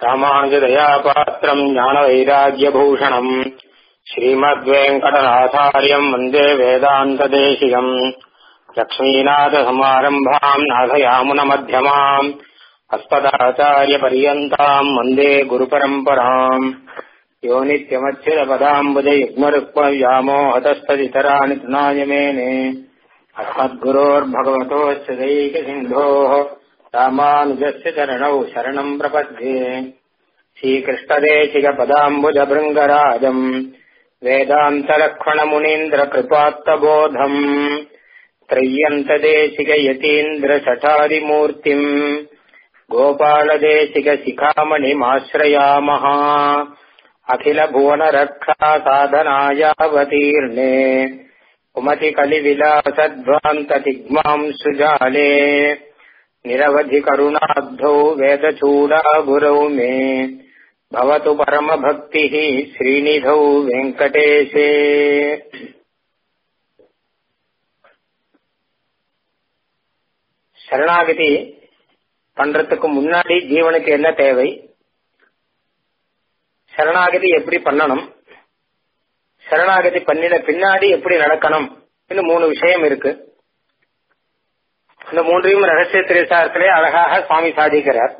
ராமானுஜதயா பாத்திரம் ஞான வைராகியபூஷணம் ஸ்ரீமத்வேங்கடநாதாரியம் வந்தே வேதாந்ததேசிகம் லக்ஷ்மீநாதசமாரம்பாம் நாதயாமுனமத்தியமாம் अस्मदाचार्यपर्यन्ताम् वन्दे गुरुपरम्पराम् यो नित्यमच्युतपदाम्बुजयुग्मरुक्मव्यामोहतस्तदितराणि तृणाय मेने अस्मद्गुरोर्भगवतोऽस्य दैकसिन्धोः रामानुजस्य चरणौ शरणम् प्रपद्ये श्रीकृष्णदेशिकपदाम्बुजभृङ्गराजम् वेदान्तलक्ष्मणमुनीन्द्रकृपात्तबोधम् त्रय्यन्तदेशिकयतीन्द्रशठादिमूर्तिम् गोपालदेशिकशिखामणिमाश्रयामः अखिलभुवनरक्षा साधनायावतीर्णे उमतिकलिविलासध्वान्ततिग्माम् सुजाले निरवधिकरुणाब्धौ वेदचूडागुरौ मे भवतु परमभक्तिः श्रीनिधौ वेङ्कटेशे சரணாகதி பண்றதுக்கு முன்னாடி ஜீவனுக்கு என்ன தேவை சரணாகதி எப்படி பண்ணணும் சரணாகதி பண்ணின பின்னாடி எப்படி நடக்கணும் இன்னும் மூணு விஷயம் இருக்கு இந்த மூன்றையும் ரகசிய திரைசாரத்திலே அழகாக சுவாமி சாதிக்கிறார்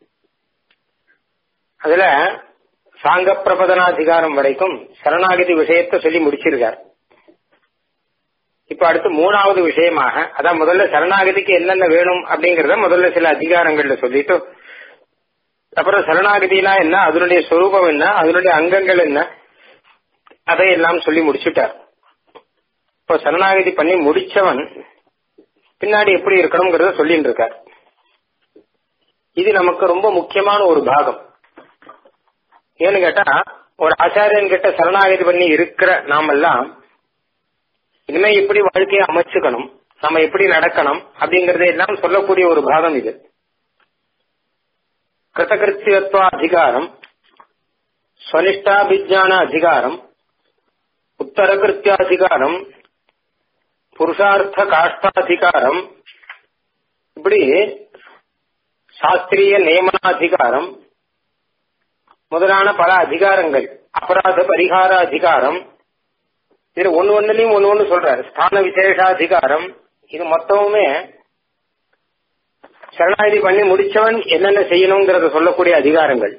அதுல சாங்க பிரபதனாதிகாரம் வரைக்கும் சரணாகதி விஷயத்தை சொல்லி முடிச்சிருக்கார் இப்ப அடுத்து மூணாவது விஷயமாக அதான் முதல்ல சரணாகதிக்கு என்னென்ன வேணும் அப்படிங்கறத முதல்ல சில அதிகாரங்கள்ல சொல்லிட்டு அப்புறம் சரணாகதினா என்ன அதனுடைய சொரூபம் என்ன அதனுடைய அங்கங்கள் என்ன அதையெல்லாம் சொல்லி முடிச்சுட்டார் இப்போ சரணாகதி பண்ணி முடிச்சவன் பின்னாடி எப்படி இருக்கணுங்கிறத சொல்லிட்டு இருக்கார் இது நமக்கு ரொம்ப முக்கியமான ஒரு பாகம் ஏன்னு கேட்டா ஒரு ஆச்சாரியன் கிட்ட சரணாகதி பண்ணி இருக்கிற நாமெல்லாம் இனிமே எப்படி வாழ்க்கையை அமைச்சுக்கணும் நம்ம எப்படி நடக்கணும் அப்படிங்கறத எல்லாம் சொல்லக்கூடிய ஒரு பாகம் இது கிருத்தகிருத்தியத்துவ அதிகாரம் ஸ்வனிஷ்டாபிஜான அதிகாரம் உத்தரகிருத்தியாதிகாரம் புருஷார்த்த காஷ்டாதிகாரம் இப்படி சாஸ்திரிய நியமனாதிகாரம் முதலான பல அதிகாரங்கள் அபராத பரிகார அதிகாரம் இது ஒன்னு ஒன்னுலயும் ஒன்னு ஒன்னு சொல்றாரு ஸ்தான விசேஷாதிகாரம் இது மொத்தமுமே சரணாகதி பண்ணி முடிச்சவன் என்னென்ன செய்யணுங்கிறத சொல்லக்கூடிய அதிகாரங்கள்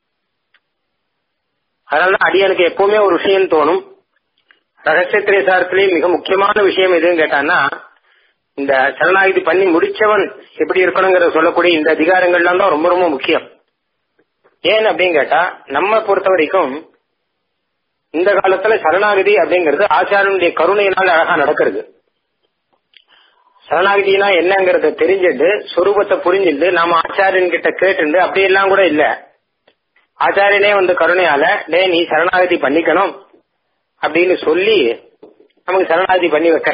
அதனால அடியனுக்கு எப்பவுமே ஒரு விஷயம் தோணும் ரகசிய திரைசாரத்திலேயே மிக முக்கியமான விஷயம் எதுன்னு கேட்டான்னா இந்த சரணாகதி பண்ணி முடிச்சவன் எப்படி இருக்கணுங்கிறத சொல்லக்கூடிய இந்த அதிகாரங்கள்லாம் தான் ரொம்ப ரொம்ப முக்கியம் ஏன் அப்படின்னு கேட்டா நம்ம பொறுத்த வரைக்கும் இந்த காலத்துல சரணாகதி அப்படிங்கிறது ஆச்சாரனுடைய கருணையினால் அழகா நடக்கிறது சரணாகதினா என்னங்கறத தெரிஞ்சுட்டு சொரூபத்தை புரிஞ்சுட்டு நாம ஆச்சாரியன் கிட்ட கேட்டுண்டு அப்படியெல்லாம் கூட இல்ல ஆச்சாரியனே வந்து கருணையால டே நீ சரணாகதி பண்ணிக்கணும் அப்படின்னு சொல்லி நமக்கு சரணாகதி பண்ணி வைக்கிற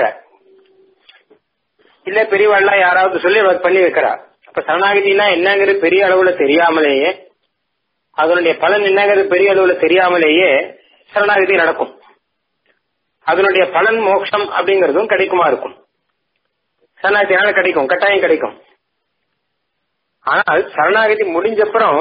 இல்ல பெரியவாள்லாம் யாராவது சொல்லி பண்ணி வைக்கிறா அப்ப சரணாகதினா என்னங்கிறது பெரிய அளவுல தெரியாமலேயே அதனுடைய பலன் என்னங்கிறது பெரிய அளவுல தெரியாமலேயே சரணாகதி நடக்கும் அதனுடைய பலன் மோட்சம் அப்படிங்கறதும் கிடைக்குமா இருக்கும் சரணாகதினால கிடைக்கும் கட்டாயம் கிடைக்கும் ஆனால் சரணாகதி முடிஞ்சப்புறம்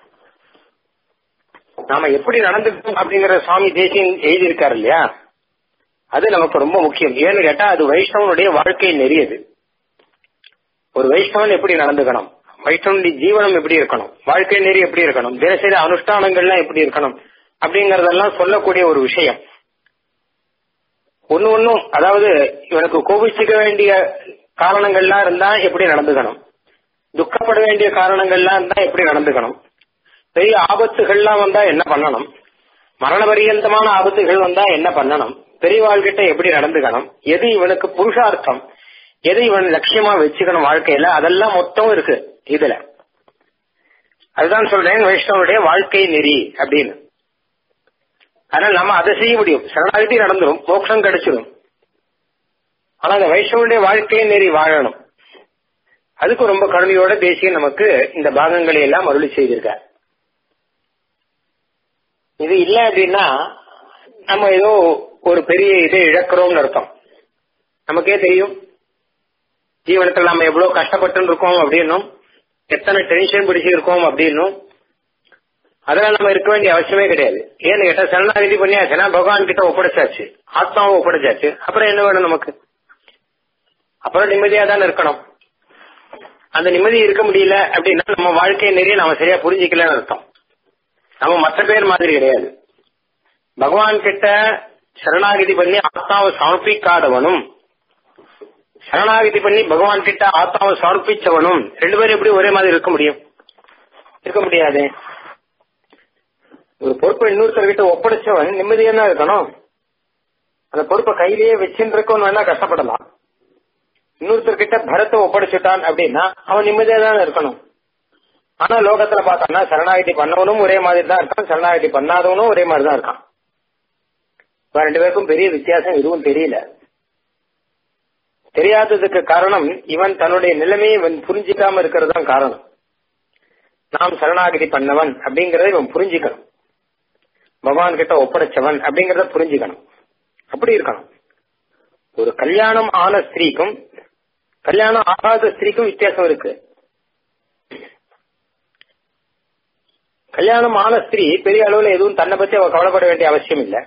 நாம எப்படி நடந்துக்கணும் அப்படிங்கிற சுவாமி தேசியன் எழுதியிருக்காரு இல்லையா அது நமக்கு ரொம்ப முக்கியம் ஏன்னு கேட்டா அது வைஷ்ணவனுடைய வாழ்க்கை நெறியது ஒரு வைஷ்ணவன் எப்படி நடந்துக்கணும் வைஷ்ணவனுடைய ஜீவனம் எப்படி இருக்கணும் வாழ்க்கை நெறி எப்படி இருக்கணும் தினசரி அனுஷ்டானங்கள்லாம் எப்படி இருக்கணும் அப்படிங்கறதெல்லாம் சொல்லக்கூடிய ஒரு விஷயம் ஒன்னு ஒன்னும் அதாவது இவனுக்கு கோபிச்சுக்க வேண்டிய காரணங்கள்லாம் இருந்தா எப்படி நடந்துக்கணும் துக்கப்பட வேண்டிய காரணங்கள்லாம் இருந்தா எப்படி நடந்துக்கணும் பெரிய ஆபத்துகள்லாம் வந்தா என்ன பண்ணணும் மரண பரியந்தமான ஆபத்துகள் வந்தா என்ன பண்ணணும் பெரியவாள்கிட்ட எப்படி நடந்துக்கணும் எது இவனுக்கு புருஷார்த்தம் எது இவன் லட்சியமா வச்சுக்கணும் வாழ்க்கையில அதெல்லாம் மொத்தம் இருக்கு இதுல அதுதான் சொல்றேன் வைஷ்ணவனுடைய வாழ்க்கை நெறி அப்படின்னு அதனால நம்ம அதை செய்ய முடியும் சரணாகதி நடந்துடும் மோட்சம் கிடைச்சிடும் ஆனா அந்த வைஷ்ணவனுடைய வாழ்க்கையை நெறி வாழணும் அதுக்கு ரொம்ப கருணையோட தேசிய நமக்கு இந்த பாகங்களை எல்லாம் அருளி செய்திருக்கார் இது இல்ல அப்படின்னா நம்ம ஏதோ ஒரு பெரிய இதை இழக்கிறோம்னு அர்த்தம் நமக்கே தெரியும் ஜீவனத்தில் நம்ம எவ்வளவு கஷ்டப்பட்டு இருக்கோம் அப்படின்னும் எத்தனை டென்ஷன் பிடிச்சிருக்கோம் அப்படின்னும் அதெல்லாம் நம்ம இருக்க வேண்டிய அவசியமே கிடையாது ஏன்னு கேட்டா சரணாகதி பண்ணியாச்சுன்னா பகவான் கிட்ட ஒப்படைச்சாச்சு ஆத்மாவை ஒப்படைச்சாச்சு அப்புறம் என்ன வேணும் நமக்கு அப்புறம் நிம்மதியா தானே இருக்கணும் அந்த நிம்மதி இருக்க முடியல அப்படின்னா நம்ம வாழ்க்கை நிறைய நம்ம சரியா புரிஞ்சிக்கலன்னு அர்த்தம் நம்ம மற்ற பேர் மாதிரி கிடையாது பகவான் கிட்ட சரணாகதி பண்ணி ஆத்மாவை சமர்ப்பிக்காதவனும் சரணாகதி பண்ணி பகவான் கிட்ட ஆத்மாவை சமர்ப்பிச்சவனும் ரெண்டு பேரும் எப்படி ஒரே மாதிரி இருக்க முடியும் இருக்க முடியாது ஒரு பொறுப்பை இன்னொருத்தர்கிட்ட ஒப்படைச்சவன் நிம்மதியா தான் இருக்கணும் அந்த பொறுப்பை கையிலேயே வச்சுட்டு இருக்கவன் வேணா கஷ்டப்படலாம் இன்னொருத்தர்கிட்ட பரத்தை ஒப்படைச்சுட்டான் அப்படின்னா அவன் நிம்மதியா தான் இருக்கணும் ஆனா லோகத்துல பார்த்தான்னா சரணாகதி பண்ணவனும் ஒரே மாதிரி தான் இருக்கான் சரணாகதி பண்ணாதவனும் ஒரே மாதிரி தான் இருக்கான் இப்ப ரெண்டு பேருக்கும் பெரிய வித்தியாசம் எதுவும் தெரியல தெரியாததுக்கு காரணம் இவன் தன்னுடைய நிலைமையை இவன் புரிஞ்சிக்காம இருக்கிறது தான் காரணம் நாம் சரணாகதி பண்ணவன் அப்படிங்கறத இவன் புரிஞ்சுக்கணும் பகவான் கிட்ட ஒப்படைச்சவன் அப்படிங்கறத புரிஞ்சுக்கணும் அப்படி இருக்கணும் ஒரு கல்யாணம் ஆன ஸ்திரீக்கும் கல்யாணம் ஆகாத ஸ்திரீக்கும் வித்தியாசம் இருக்கு கல்யாணம் ஆன ஸ்திரீ பெரிய அளவுல எதுவும் தன்னை பத்தி அவ கவலைப்பட வேண்டிய அவசியம் இல்லை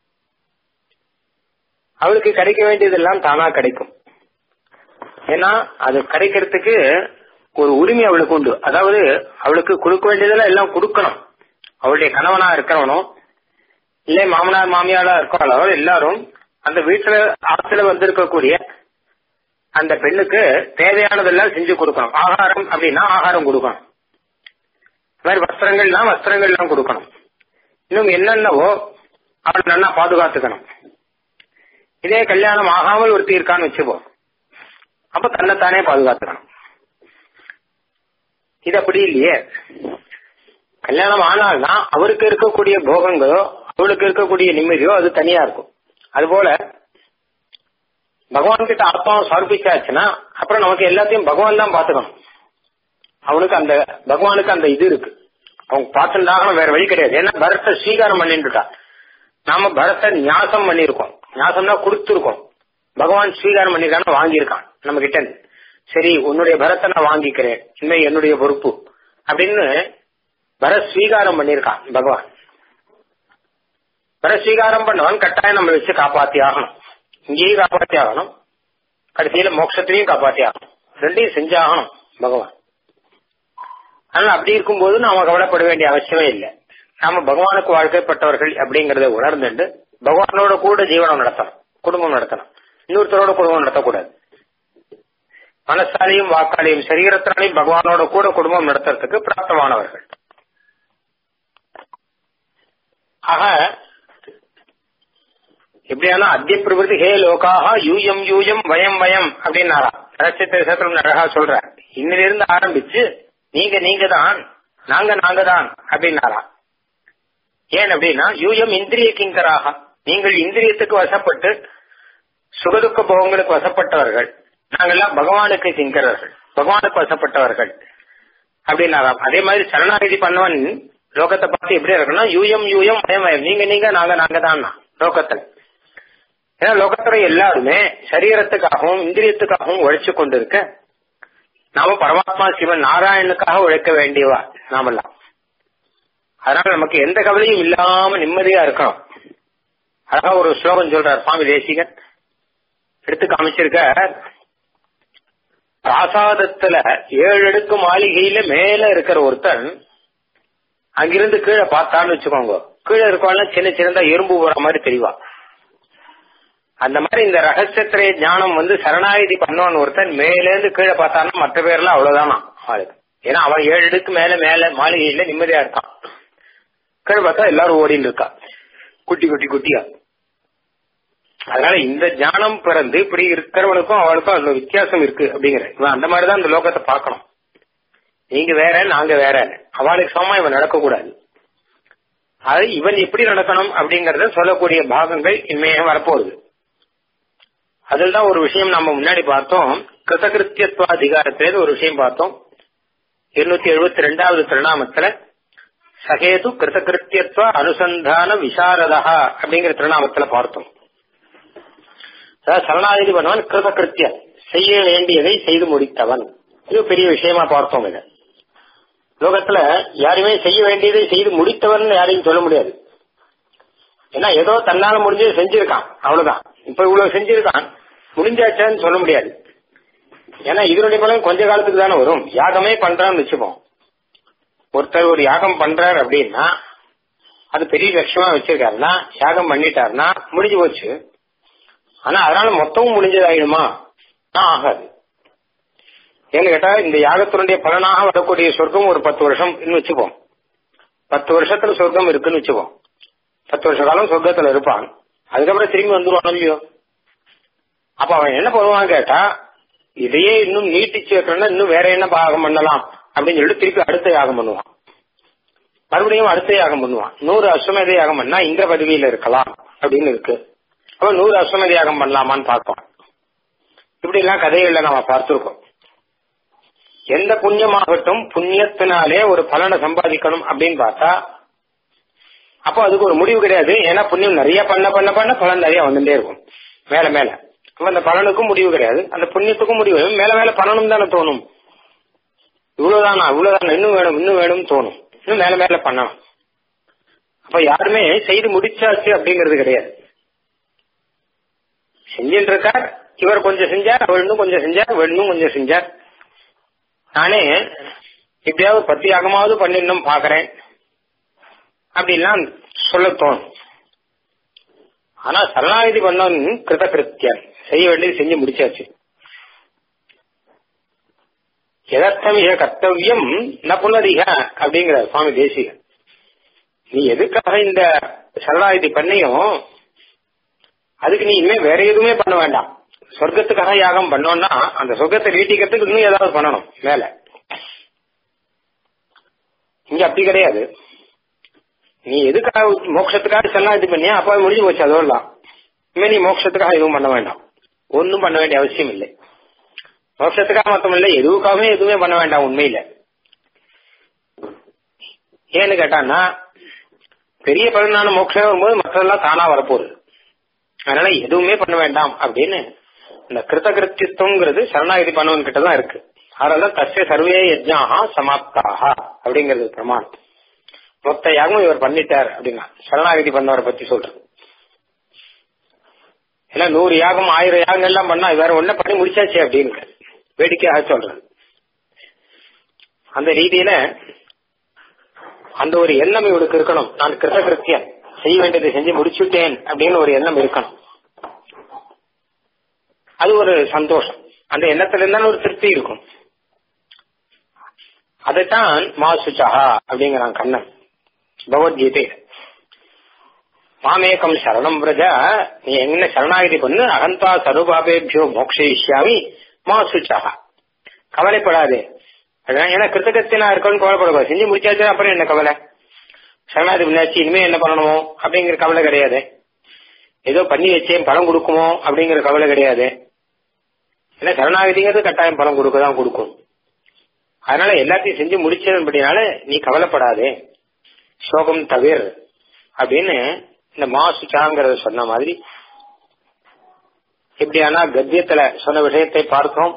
அவளுக்கு கிடைக்க வேண்டியதெல்லாம் தானா கிடைக்கும் ஏன்னா அது கிடைக்கிறதுக்கு ஒரு உரிமை அவளுக்கு உண்டு அதாவது அவளுக்கு கொடுக்க வேண்டியதெல்லாம் எல்லாம் கொடுக்கணும் அவளுடைய கணவனா இருக்கிறவனும் இல்லை மாமனார் மாமியாரா இருக்கிறாளோ எல்லாரும் அந்த வீட்டுல ஆத்துல வந்திருக்கக்கூடிய அந்த பெண்ணுக்கு தேவையானதெல்லாம் செஞ்சு கொடுக்கணும் ஆகாரம் அப்படின்னா ஆகாரம் கொடுக்கணும் மாதிரி வஸ்திரங்கள்னா வஸ்திரங்கள்லாம் கொடுக்கணும் இன்னும் என்னென்னவோ அவள் நல்லா பாதுகாத்துக்கணும் இதே கல்யாணம் ஆகாமல் ஒருத்தி இருக்கான்னு வச்சுப்போம் அப்ப தன்னைத்தானே பாதுகாத்துக்கணும் இது அப்படி இல்லையே கல்யாணம் ஆனால்னா அவருக்கு இருக்கக்கூடிய போகங்களோ அவளுக்கு இருக்கக்கூடிய நிம்மதியோ அது தனியா இருக்கும் அதுபோல பகவான் கிட்ட ஆத்மாவை சமர்ப்பிச்சாச்சுன்னா அப்புறம் நமக்கு எல்லாத்தையும் பகவான் தான் பாத்துக்கணும் அவனுக்கு அந்த பகவானுக்கு அந்த இது இருக்கு அவங்க பார்த்துட்டாகணும் வேற வழி கிடையாது ஏன்னா பரத்தை ஸ்வீகாரம் பண்ணிட்டுட்டா நாம பரத்தை நியாசம் பண்ணிருக்கோம் நியாசம்னா கொடுத்துருக்கோம் பகவான் ஸ்வீகாரம் பண்ணிருக்கான்னு வாங்கியிருக்கான் நம்ம கிட்ட சரி உன்னுடைய பரத்தை நான் வாங்கிக்கிறேன் இனிமே என்னுடைய பொறுப்பு அப்படின்னு பரத் ஸ்வீகாரம் பண்ணிருக்கான் பகவான் பரத் ஸ்வீகாரம் பண்ணவன் கட்டாயம் நம்ம வச்சு காப்பாத்தி ஆகணும் இங்கேயும் காப்பாத்தி ஆகணும் கடைசியில மோட்சத்திலையும் காப்பாத்தி ஆகணும் ரெண்டையும் செஞ்சாகணும் பகவான் அதனால அப்படி இருக்கும்போது நாம கவலைப்பட வேண்டிய அவசியமே இல்லை நாம பகவானுக்கு வாழ்க்கைப்பட்டவர்கள் அப்படிங்கறத உணர்ந்துட்டு பகவானோட கூட ஜீவனம் நடத்தணும் குடும்பம் நடத்தணும் இன்னொருத்தரோட குடும்பம் நடத்தக்கூடாது மனசாலையும் வாக்காலையும் சரீரத்தினாலையும் பகவானோட கூட குடும்பம் நடத்துறதுக்கு பிராப்தமானவர்கள் ஆக எப்படியானா அத்திய பிரபுதி ஹே லோகாக யூயம் யூயம் வயம் வயம் அப்படின்னாரா ரகசியத்திரம் அழகா சொல்ற இன்னிலிருந்து ஆரம்பிச்சு நீங்க நீங்க தான் நாங்க நாங்க தான் அப்படின்னாரா ஏன் அப்படின்னா யூயம் இந்திரிய கிங்கராக நீங்கள் இந்திரியத்துக்கு வசப்பட்டு சுகதுக்க போகங்களுக்கு வசப்பட்டவர்கள் நாங்கெல்லாம் பகவானுக்கு கிங்கரர்கள் பகவானுக்கு வசப்பட்டவர்கள் அப்படின்னாராம் அதே மாதிரி சரணாகதி பண்ணவன் லோகத்தை பார்த்து எப்படி இருக்கணும் யூஎம் யூஎம் வயம் வயம் நீங்க நீங்க நாங்க நாங்க தான் லோகத்தில் ஏன்னா லோகத்துல எல்லாருமே சரீரத்துக்காகவும் இந்திரியத்துக்காகவும் உழைச்சு கொண்டிருக்க நாம பரமாத்மா சிவன் நாராயணனுக்காக உழைக்க வேண்டியவா நாமெல்லாம் அதனால நமக்கு எந்த கவலையும் இல்லாம நிம்மதியா இருக்கணும் அழகா ஒரு ஸ்லோகம் சொல்றார் சுவாமி தேசிகன் எடுத்து காமிச்சிருக்க பிராசாதத்துல ஏழு அடுக்கு மாளிகையில மேல இருக்கிற ஒருத்தன் அங்கிருந்து கீழே பார்த்தான்னு வச்சுக்கோங்க கீழே இருக்கவங்க சின்ன சின்னதா எறும்பு போற மாதிரி தெரியவா அந்த மாதிரி இந்த ரகசியத்திரைய ஞானம் வந்து சரணாகிதி பண்ணவன் ஒருத்தன் மேலேருந்து கீழே பார்த்தான்னா மற்ற பேர்லாம் அவ்வளவுதானா ஆளுக்கு ஏன்னா அவன் ஏழு அடுக்கு மேல மேல மாளிகையில நிம்மதியா இருக்கான் கீழே பார்த்தா எல்லாரும் ஓடின்னு இருக்கா குட்டி குட்டி குட்டியா அதனால இந்த ஞானம் பிறந்து இப்படி இருக்கிறவனுக்கும் அவனுக்கும் அந்த வித்தியாசம் இருக்கு அப்படிங்கிற இவன் அந்த மாதிரிதான் இந்த லோகத்தை பார்க்கணும் நீங்க வேற நாங்க வேற அவனுக்கு சமமா இவன் நடக்கக்கூடாது அது இவன் எப்படி நடக்கணும் அப்படிங்கறத சொல்லக்கூடிய பாகங்கள் இனிமையாக வரப்போகுது அதில் தான் ஒரு விஷயம் நம்ம முன்னாடி பார்த்தோம் கிருதகிருத்தியத்துவ அதிகாரத்திலேருந்து ஒரு விஷயம் பார்த்தோம் இருநூத்தி எழுபத்தி ரெண்டாவது திருநாமத்துல சகேது கிருதகிருத்தியத்துவ அனுசந்தான விசாரதா அப்படிங்கிற திருநாமத்துல பார்த்தோம் அதாவது சரணாகதி பண்ணவன் கிருதகிருத்திய செய்ய வேண்டியதை செய்து முடித்தவன் இது பெரிய விஷயமா பார்த்தோம் இதை லோகத்துல யாருமே செய்ய வேண்டியதை செய்து முடித்தவர்னு யாரையும் சொல்ல முடியாது ஏன்னா ஏதோ தன்னால முடிஞ்சது செஞ்சிருக்கான் அவ்வளவுதான் இப்ப இவ்வளவு செஞ்சிருக்கான் முடிஞ்சாச்சான்னு சொல்ல முடியாது ஏன்னா இதனுடைய பலன் கொஞ்ச காலத்துக்கு தானே வரும் யாகமே பண்றான்னு வச்சுப்போம் ஒருத்தர் ஒரு யாகம் பண்றாரு அப்படின்னா அது பெரிய லட்சமா வச்சிருக்காருன்னா யாகம் பண்ணிட்டாருன்னா முடிஞ்சு போச்சு ஆனா அதனால மொத்தமும் முடிஞ்சதாயிடுமா ஆகாது ஏன்னு கேட்டா இந்த யாகத்தினுடைய பலனாக வரக்கூடிய சொர்க்கம் ஒரு பத்து வருஷம் வச்சுப்போம் பத்து வருஷத்துல சொர்க்கம் இருக்குன்னு வச்சுப்போம் பத்து வருஷ காலம் சொர்க்கத்துல இருப்பான் அதுக்கப்புறம் திரும்பி வந்துருவான் இல்லையோ அப்ப அவன் என்ன பண்ணுவான் கேட்டா இதையே இன்னும் நீட்டிச்சு வைக்கணும்னா இன்னும் வேற என்ன யாகம் பண்ணலாம் அப்படின்னு சொல்லிட்டு திருப்பி அடுத்த யாகம் பண்ணுவான் மறுபடியும் அடுத்த யாகம் பண்ணுவான் நூறு அஸ்வமேத யாகம் பண்ணா இந்திர பதவியில இருக்கலாம் அப்படின்னு இருக்கு அப்ப நூறு அஸ்வமேத யாகம் பண்ணலாமான்னு பார்ப்போம் இப்படி எல்லாம் கதைகள்ல நாம பார்த்திருக்கோம் எந்த புண்ணியமாகட்டும் புண்ணியத்தினாலே ஒரு பலனை சம்பாதிக்கணும் அப்படின்னு பார்த்தா அப்போ அதுக்கு ஒரு முடிவு கிடையாது ஏன்னா புண்ணியம் நிறைய பண்ண பண்ண பண்ண பலன் நிறைய வந்துட்டே இருக்கும் மேல மேல அப்ப அந்த பலனுக்கும் முடிவு கிடையாது அந்த புண்ணியத்துக்கும் முடிவு மேல மேல பண்ணணும் தானே தோணும் இவ்வளவுதானா இவ்வளவுதானா இன்னும் வேணும் இன்னும் வேணும்னு தோணும் இன்னும் மேல மேல பண்ணணும் அப்ப யாருமே செய்து முடிச்சாச்சு அப்படிங்கிறது கிடையாது செஞ்சுட்டு இருக்கார் இவர் கொஞ்சம் செஞ்சார் அவர் இன்னும் கொஞ்சம் செஞ்சார் இவர் இன்னும் கொஞ்சம் செஞ்சார் நானே எப்படியாவது பத்து யாகமாவது பண்ணிடணும் பாக்குறேன் அப்படின்லாம் சொல்ல தோணும் ஆனா சரணாகதி பண்ணவன் கிருத கிருத்தியன் செய்ய வேண்டியது செஞ்சு முடிச்சாச்சு எதர்த்தம் இக கர்த்தவியம் ந புனரிக அப்படிங்கிற சுவாமி தேசிக நீ எதுக்காக இந்த சரணாகதி பண்ணியும் அதுக்கு நீ இனிமே வேற எதுவுமே பண்ண வேண்டாம் சொர்க்கத்துக்காக யாகம் பண்ணோம்னா அந்த சொர்க்கத்தை நீட்டிக்கிறதுக்கு இன்னும் ஏதாவது பண்ணணும் மேல இங்க அப்படி கிடையாது நீ எதுக்காக மோட்சத்துக்காக சரணாகதி பண்ணியா அப்ப முடிஞ்சு போச்சு அதோடலாம் இனிமே நீ மோட்சத்துக்காக எதுவும் பண்ண வேண்டாம் ஒன்னும் பண்ண வேண்டிய அவசியம் இல்லை மோட்சத்துக்காக மட்டும் இல்லை எதுவுக்காகவே எதுவுமே பண்ண வேண்டாம் உண்மையில ஏன்னு கேட்டான்னா பெரிய பலனான மோட்சம் வரும்போது மற்றதெல்லாம் தானா வரப்போகுது அதனால எதுவுமே பண்ண வேண்டாம் அப்படின்னு இந்த கிருத்த கிருத்தியத்துவங்கிறது சரணாகதி பண்ணவன் கிட்ட தான் இருக்கு அதனால தஸ்ய சர்வே யஜ்ஞாகா சமாப்தாக அப்படிங்கிறது பிரமாணம் மொத்த யாகமும் இவர் பண்ணிட்டார் அப்படின்னா சரணாகதி பண்ணவரை பத்தி சொல்றது ஏன்னா நூறு யாகம் ஆயிரம் யாகம் எல்லாம் பண்ணா வேற ஒன்ன பண்ணி முடிச்சாச்சு அப்படின்னு வேடிக்கையாக சொல்றது அந்த ரீதியில அந்த ஒரு எண்ணம் இவருக்கு இருக்கணும் நான் கிருத்த கிருத்தியன் செய்ய வேண்டியதை செஞ்சு முடிச்சுட்டேன் அப்படின்னு ஒரு எண்ணம் இருக்கணும் அது ஒரு சந்தோஷம் அந்த எண்ணத்துல இருந்தாலும் ஒரு திருப்தி இருக்கும் அதைத்தான் மாசுச்சா அப்படிங்கிறான் கண்ணன் பகவத்கீதை மாமேகம் சரணம் பிரஜ நீ என்ன சரணாகிதி பண்ணு அகந்தா சருபாபேபியோ மோக்ஷயிஷ்யாமி மா சுச்சா கவலைப்படாதே அதான் ஏன்னா கிருத்தகத்தினா இருக்கணும்னு கவலைப்படக்கூடாது செஞ்சு முடிச்சாச்சு அப்புறம் என்ன கவலை சரணாதி முன்னாச்சு இனிமே என்ன பண்ணணுமோ அப்படிங்கிற கவலை கிடையாது ஏதோ பண்ணி வச்சேன் பணம் கொடுக்குமோ அப்படிங்கிற கவலை கிடையாது ஏன்னா சரணாகதிங்கிறது கட்டாயம் பணம் கொடுக்க தான் கொடுக்கும் அதனால எல்லாத்தையும் செஞ்சு முடிச்சதுபடினால நீ கவலைப்படாதே சோகம் தவிர அப்படின்னு இந்த மாசுச்சாங்கிறத சொன்ன மாதிரி எப்படியானா கத்தியத்துல சொன்ன விஷயத்தை பார்த்தோம்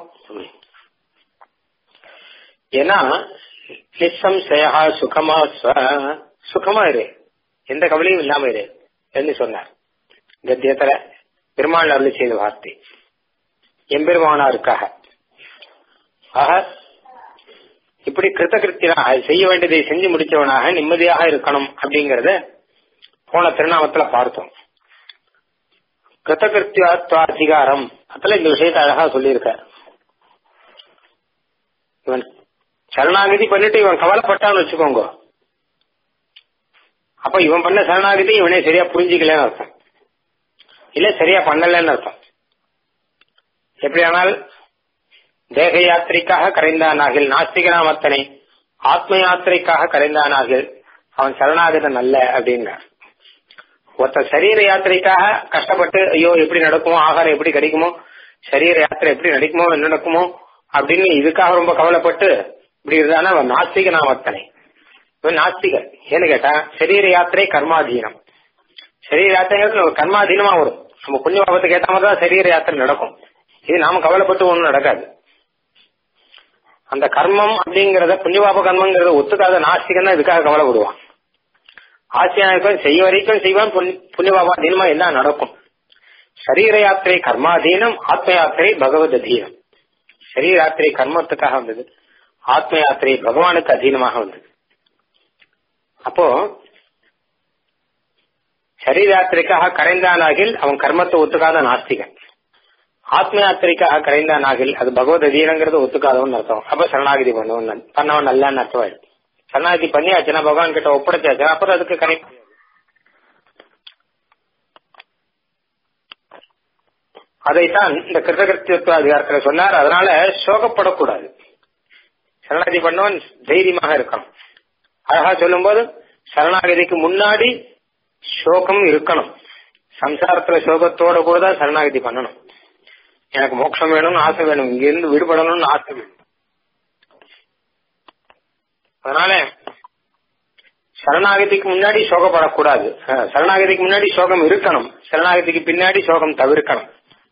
ஏன்னா நிசம்சயா சுகமா சுகமா இரு எந்த கவலையும் இல்லாம இரு என்று சொன்னார் கத்தியத்துல பெருமாள் அருள் செய்த வார்த்தை எம்பெருமானாருக்காக ஆக இப்படி கிருத்த கிருத்தியனாக செய்ய வேண்டியதை செஞ்சு முடிச்சவனாக நிம்மதியாக இருக்கணும் அப்படிங்கறத போன திருநாமத்துல பார்த்தோம் கிருத்தகிருத்தியாத்வாதிகாரம் அதுல இந்த விஷயத்தை அழகா சொல்லியிருக்கார் இவன் சரணாகதி பண்ணிட்டு இவன் கவலைப்பட்டான்னு வச்சுக்கோங்க அப்ப இவன் பண்ண சரணாகதி இவனே சரியா புரிஞ்சுக்கலன்னு அர்த்தம் இல்ல சரியா பண்ணலன்னு அர்த்தம் எப்படியானால் தேக யாத்திரைக்காக கரைந்தானாகில் நாஸ்திகனாமத்தனை ஆத்ம யாத்திரைக்காக கரைந்தானாகில் அவன் சரணாகதன் அல்ல அப்படின்னார் ஒருத்தர் சரீர யாத்திரைக்காக கஷ்டப்பட்டு ஐயோ எப்படி நடக்குமோ ஆகாரம் எப்படி கிடைக்குமோ சரீர யாத்திரை எப்படி நடக்குமோ என்ன நடக்குமோ அப்படின்னு இதுக்காக ரொம்ப கவலைப்பட்டு இப்படி இருந்தானா அவன் நாஸ்திக நாமத்தனை இவன் நாஸ்திகர் ஏன்னு கேட்டா சரீர யாத்திரை கர்மாதீனம் சரீர யாத்திரைங்கிறது நம்ம கர்மாதீனமா வரும் நம்ம புண்ணிய பாபத்துக்கு ஏற்ற மாதிரி தான் சரீர யாத்திரை நடக்கும் இது நாம கவலைப்பட்டு ஒண்ணும் நடக்காது அந்த கர்மம் அப்படிங்கறத புண்ணியபாப கர்மங்கிறத ஒத்துக்காத நாஸ்திகன் தான் இதுக்காக கவலைப்படுவான் ஆசியா இருக்கும் செய்ய வரைக்கும் செய்வான் புண்ணியபாபா தீனமா எல்லாம் நடக்கும் சரீர யாத்திரை கர்மாதீனம் ஆத்ம யாத்திரை பகவத் அதீனம் சரீர யாத்திரை கர்மத்துக்காக வந்தது ஆத்ம யாத்திரை பகவானுக்கு அதீனமாக வந்தது அப்போ சரீர யாத்திரைக்காக கரைந்தானாகில் அவன் கர்மத்தை ஒத்துக்காத நாஸ்திகன் ஆத்ம யாத்திரைக்காக கரைந்தானாகில் அது பகவத் அதீனங்கிறத ஒத்துக்காதவன் அர்த்தம் அப்ப சரணாகிதி பண்ணுவன் பண்ணவன் நல்லான்னு அர்த்தம் ஆயிடும் சரணாகிதி பண்ணியாச்சுன்னா பகவான் கிட்ட ஒப்படைச்சாச்சுன்னா அப்புறம் அதுக்கு கரை அதைத்தான் இந்த கிருதகிருத்தியத்துவ அதிகாரத்தில் சொன்னார் அதனால சோகப்படக்கூடாது சரணாகதி பண்ணவன் தைரியமாக இருக்கணும் அழகா சொல்லும் போது சரணாகதிக்கு முன்னாடி சோகம் இருக்கணும் சம்சாரத்துல சோகத்தோட கூட தான் சரணாகதி பண்ணணும் எனக்கு மோட்சம் வேணும்னு ஆசை வேணும் இங்க இருந்து விடுபடணும்னு ஆசை வேணும் அதனால சரணாகதிக்கு முன்னாடி சோகப்படக்கூடாது சரணாகதிக்கு முன்னாடி சோகம் இருக்கணும் சரணாகதிக்கு பின்னாடி சோகம் தவிர்க்கணும்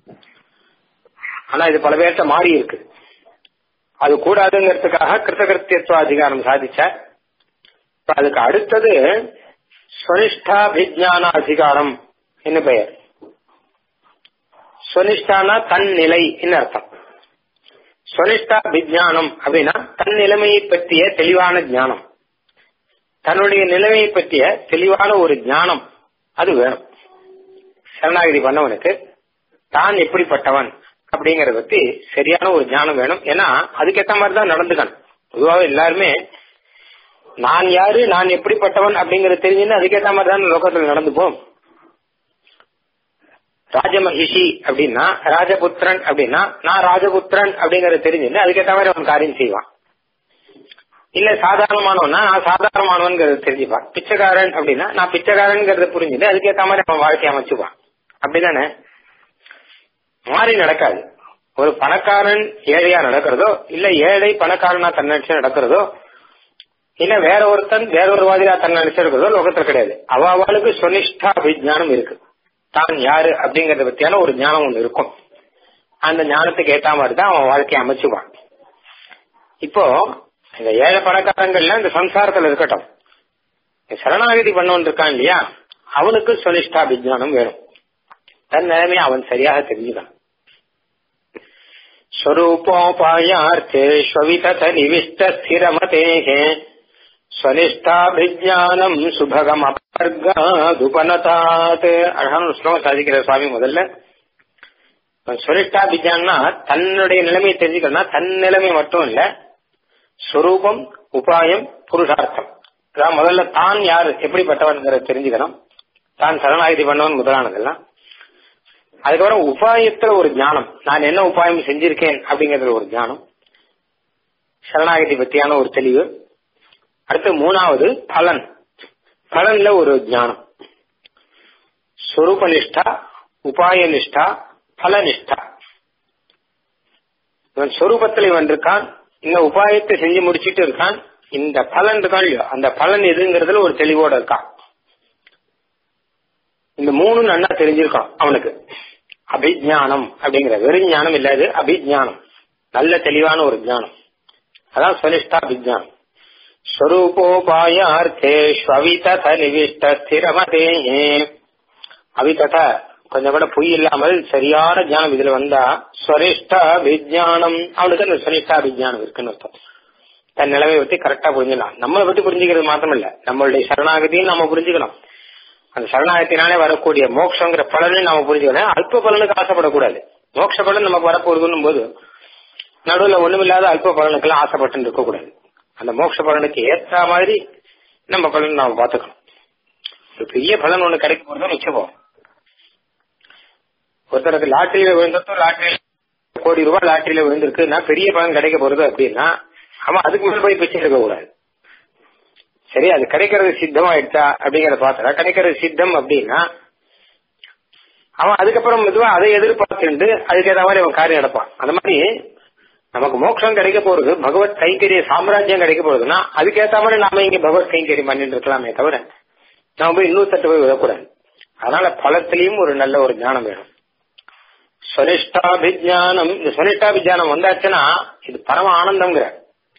ஆனா இது பல பேர்த்த மாறி இருக்கு அது கூடாதுங்கிறதுக்காக கிருத்தகிருத்தியத்துவ அதிகாரம் சாதிச்சார் அதுக்கு அடுத்தது ஸ்வனிஷ்டாபிஜான அதிகாரம் என்ன பெயர் ஸ்வனிஷ்டானா தன் நிலை அர்த்தம் ஸ்வனிஷ்டா விஜானம் அப்படின்னா தன் நிலைமையை பற்றிய தெளிவான ஞானம் தன்னுடைய நிலைமையை பற்றிய தெளிவான ஒரு ஞானம் அது வேணும் சரணாகிதி பண்ணவனுக்கு தான் எப்படிப்பட்டவன் அப்படிங்கறத பத்தி சரியான ஒரு ஞானம் வேணும் ஏன்னா அதுக்கேற்ற மாதிரி தான் நடந்துக்கணும் பொதுவாக எல்லாருமே நான் யாரு நான் எப்படிப்பட்டவன் அப்படிங்கறது தெரிஞ்சுன்னு அதுக்கேற்ற மாதிரி தான் லோகத்தில் நடந்துப்போம் ராஜமகிஷி அப்படின்னா ராஜபுத்திரன் அப்படின்னா நான் ராஜபுத்திரன் அப்படிங்கறது தெரிஞ்சுன்னு அதுக்கேற்ற மாதிரி அவன் காரியம் செய்வான் இல்ல சாதாரணமானவன்னா நான் சாதாரணமானவன்கிறது தெரிஞ்சுப்பான் பிச்சைக்காரன் அப்படின்னா நான் பிச்சைக்காரன்ங்கிறத புரிஞ்சுட்டு அதுக்கேற்ற மாதிரி அவன் வாழ்க்கை அமைச்சுப்பான் அப்படிதானே மாறி நடக்காது ஒரு பணக்காரன் ஏழையா நடக்கிறதோ இல்ல ஏழை பணக்காரனா தன்னடிச்சு நடக்கிறதோ இல்ல வேற ஒருத்தன் வேற ஒரு வாதியா தன்னை நினைச்சிருக்கிறதோ லோகத்துல கிடையாது அவ அவளுக்கு சொனிஷ்டா விஜானம் இருக்கு தான் யாரு அப்படிங்கறத பத்தியான ஒரு ஞானம் ஒண்ணு இருக்கும் அந்த ஞானத்துக்கு ஏத்த மாதிரி தான் அவன் வாழ்க்கையை அமைச்சுவான் இப்போ இந்த ஏழை பணக்காரங்கள்ல இந்த சம்சாரத்துல இருக்கட்டும் சரணாகதி பண்ணவன் இருக்கான் இல்லையா அவனுக்கு சொனிஷ்டா விஜானம் வேணும் தன் நிலைமையை அவன் சரியாக தெரிஞ்சுக்கணும் स्वरूपोपायार्थे श्ववितथ निविष्ट स्थिरमतेः ஸ்வனிஷ்டாபிஜானம் சுபகம் அபர்காதுபனதாத் அழகான ஒரு ஸ்லோகம் சாதிக்கிற சுவாமி முதல்ல ஸ்வனிஷ்டாபிஜான்னா தன்னுடைய நிலைமையை தெரிஞ்சுக்கணும்னா தன் நிலைமை மட்டும் இல்ல ஸ்வரூபம் உபாயம் புருஷார்த்தம் அதான் முதல்ல தான் யார் எப்படிப்பட்டவன்கிறத தெரிஞ்சுக்கணும் தான் சரணாகிதி பண்ணவன் முதலானதெல்லாம் அதுக்கப்புறம் உபாயத்துல ஒரு ஞானம் நான் என்ன உபாயம் செஞ்சிருக்கேன் அப்படிங்கறதுல ஒரு ஞானம் சரணாகதி பத்தியான ஒரு தெளிவு அடுத்து மூணாவது பலன் பலன்ல ஒரு ஞானம் ஸ்வரூப நிஷ்டா உபாய நிஷ்டா பலனிஷ்டா இவன் ஸ்வரூபத்தில் இவன் இருக்கான் இந்த உபாயத்தை செஞ்சு முடிச்சிட்டு இருக்கான் இந்த பலன் இருக்கான் இல்லையோ அந்த பலன் எதுங்கிறதுல ஒரு தெளிவோட இருக்கான் இந்த மூணு நன்னா தெரிஞ்சிருக்கான் அவனுக்கு அபிஜானம் அப்படிங்கிற வெறும் ஞானம் இல்லாது அபிஜானம் நல்ல தெளிவான ஒரு ஞானம் அதான் சொனிஷ்டா அபிஜானம் ஸ்வரூபோபாயார்த்தே ஸ்வவிதத நிவிஷ்ட ஸ்திரமதே அவிதத கொஞ்சம் கூட பொய் இல்லாமல் சரியான ஞானம் இதுல வந்தா ஸ்வரிஷ்டா விஜயானம் அவனுக்கு அந்த ஸ்வரிஷ்டா விஜயானம் இருக்குன்னு அர்த்தம் தன் நிலைமையை பத்தி கரெக்டா புரிஞ்சுக்கலாம் நம்மளை பத்தி புரிஞ்சுக்கிறது மாத்திரம் இல்ல நம்மளுடைய சரணாகதியும் நம்ம புரிஞ்சுக்கணும் அந்த சரணாகத்தினாலே வரக்கூடிய மோட்சங்கிற பலனையும் நாம புரிஞ்சுக்கணும் அல்ப பலனுக்கு ஆசைப்படக்கூடாது மோட்ச பலன் நமக்கு வரப்போகுதுன்னும் போது நடுவில் ஒண்ணுமில்லாத அல்ப பலனுக்கெல்லாம் ஆசைப்பட்டு இருக்கக்கூடாது அந்த மோட்ச பலனுக்கு ஏற்ற மாதிரி நம்ம பலன் நாம பாத்துக்கணும் ஒரு பெரிய பலன் ஒண்ணு கிடைக்க போறதும் நிச்சயம் ஒருத்தருக்கு லாட்டரியில விழுந்ததும் லாட்டரியில கோடி ரூபாய் லாட்டரியில விழுந்திருக்குன்னா பெரிய பலன் கிடைக்க போறது அப்படின்னா அவன் அதுக்கு மேல போய் பிச்சை எடுக்க கூடாது சரி அது கிடைக்கிறது சித்தமாயிடுச்சா அப்படிங்கறத பார்த்தா கிடைக்கிறது சித்தம் அப்படின்னா அவன் அதுக்கப்புறம் மெதுவா அதை எதிர்பார்த்துட்டு அதுக்கேற்ற மாதிரி அவன் காரியம் நடப்பான் அந்த மாதிரி நமக்கு மோட்சம் கிடைக்க போறது பகவத் கைங்கரிய சாம்ராஜ்யம் கிடைக்க போறதுன்னா அதுக்கேற்ற மாதிரி நாம இங்க பகவத் கைங்கரியம் பண்ணிட்டு இருக்கலாமே தவிர நாம போய் இன்னொருத்தட்டு போய் விடக்கூடாது அதனால பலத்திலையும் ஒரு நல்ல ஒரு ஞானம் வேணும் ஸ்வனிஷ்டாபிஜானம் இந்த ஸ்வனிஷ்டாபிஜானம் வந்தாச்சுன்னா இது பரம ஆனந்தம்ங்கிற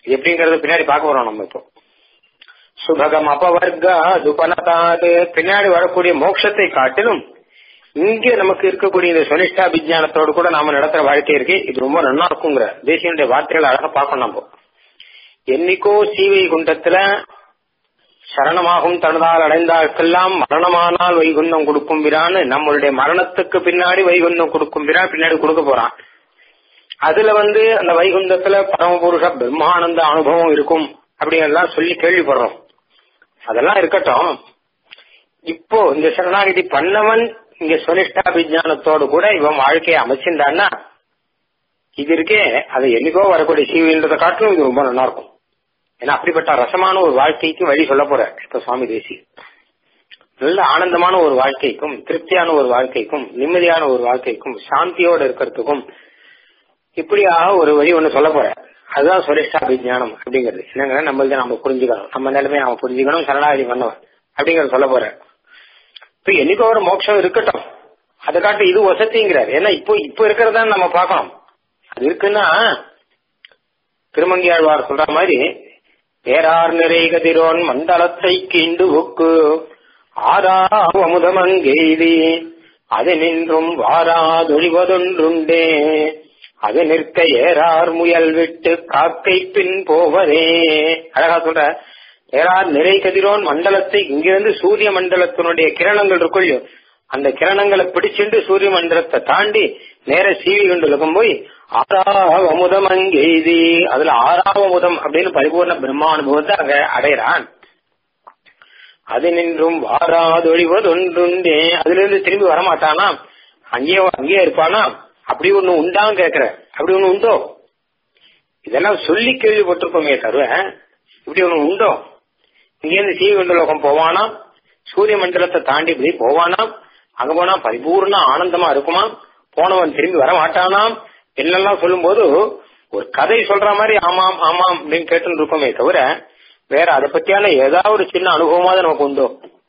இது எப்படிங்கறது பின்னாடி பார்க்க போறோம் நம்ம இப்போ சுபகம் அபவர்க துபனதாது பின்னாடி வரக்கூடிய மோட்சத்தை காட்டிலும் இங்க நமக்கு இருக்கக்கூடிய இந்த சுனிஷ்டா விஜயானத்தோடு கூட நாம நடத்துற வாழ்க்கை இருக்கு இது ரொம்ப நல்லா இருக்குங்கிற தேசியனுடைய வார்த்தைகள் அழகா பார்க்கணும் நம்ம என்னைக்கோ சீவை குண்டத்துல சரணமாகும் தனதால் அடைந்தார்க்கெல்லாம் மரணமானால் வைகுண்டம் கொடுக்கும் பிரான்னு நம்மளுடைய மரணத்துக்கு பின்னாடி வைகுண்டம் கொடுக்கும் பிரான் பின்னாடி கொடுக்க போறான் அதுல வந்து அந்த வைகுண்டத்துல பரமபுருஷ பிரம்மானந்த அனுபவம் இருக்கும் அப்படிங்கறதெல்லாம் சொல்லி கேள்விப்படுறோம் அதெல்லாம் இருக்கட்டும் இப்போ இந்த சரணாகதி பண்ணவன் இங்க சுனிஷ்டா விஜயானத்தோடு கூட இவன் வாழ்க்கையை அமைச்சிருந்தான்னா இது இருக்கே அது என்னைக்கோ வரக்கூடிய சீவின்றதை காட்டிலும் இது ரொம்ப நல்லா இருக்கும் ஏன்னா அப்படிப்பட்ட ரசமான ஒரு வாழ்க்கைக்கு வழி சொல்ல போற இப்ப சுவாமி தேசி நல்ல ஆனந்தமான ஒரு வாழ்க்கைக்கும் திருப்தியான ஒரு வாழ்க்கைக்கும் நிம்மதியான ஒரு வாழ்க்கைக்கும் சாந்தியோட இருக்கிறதுக்கும் இப்படியாக ஒரு வழி ஒண்ணு சொல்ல போற அதுதான் சுரேஷ்டா விஜயானம் அப்படிங்கிறது என்னங்க நம்மள்தான் நம்ம புரிஞ்சுக்கணும் நம்ம நிலைமையை நாம புரிஞ்சுக்கணும் சரணாகதி பண்ணவன் அப்படிங்கறத சொல்ல போற இப்ப என்னைக்கோ ஒரு மோட்சம் இருக்கட்டும் அதை காட்டு இது வசதிங்கிறார் ஏன்னா இப்போ இப்போ இருக்கிறதா நம்ம பார்க்கணும் அது இருக்குன்னா திருமங்கியாழ்வார் சொல்ற மாதிரி பேரார் நிறை கதிரோன் மண்டலத்தை கீண்டு உக்கு ஆரா அமுதமங்கெய்தி அது நின்றும் வாராதொழிவதொன்றுண்டே அது நிற்க ஏறார் முயல் விட்டு காக்கை பின் போவதே அழகா சொல்ற ஏறார் நிறை கதிரோன் மண்டலத்தை இங்கிருந்து சூரிய மண்டலத்தினுடைய கிரணங்கள் இருக்குள்ளோ அந்த கிரணங்களை பிடிச்சிட்டு சூரிய மண்டலத்தை தாண்டி நேர சீவி கொண்டு போய் ஆறாவ அமுதம் அங்கெய்தி அதுல ஆறாவ முதம் அப்படின்னு பரிபூர்ண பிரம்மானுபவத்தை அங்க அடைகிறான் அது நின்றும் வாராதொழிவதொன்றுண்டே அதுல இருந்து திரும்பி வரமாட்டானா அங்கேயே அங்கேயே இருப்பானா அப்படி ஒண்ணு உண்டான்னு கேக்குற அப்படி ஒண்ணு உண்டோ இதெல்லாம் சொல்லி கேள்விப்பட்டிருக்கோமே தருவ இப்படி ஒண்ணு உண்டோ இங்கேருந்து சீவண்டலோகம் போவானா சூரிய மண்டலத்தை தாண்டி இப்படி போவானா அங்க போனா பரிபூர்ண ஆனந்தமா இருக்குமா போனவன் திரும்பி வர மாட்டானாம் என்னெல்லாம் சொல்லும் போது ஒரு கதை சொல்ற மாதிரி ஆமாம் ஆமாம் அப்படின்னு கேட்டு இருக்கோமே தவிர வேற அதை பத்தியான ஏதாவது ஒரு சின்ன அனுபவமாவது நமக்கு உண்டோ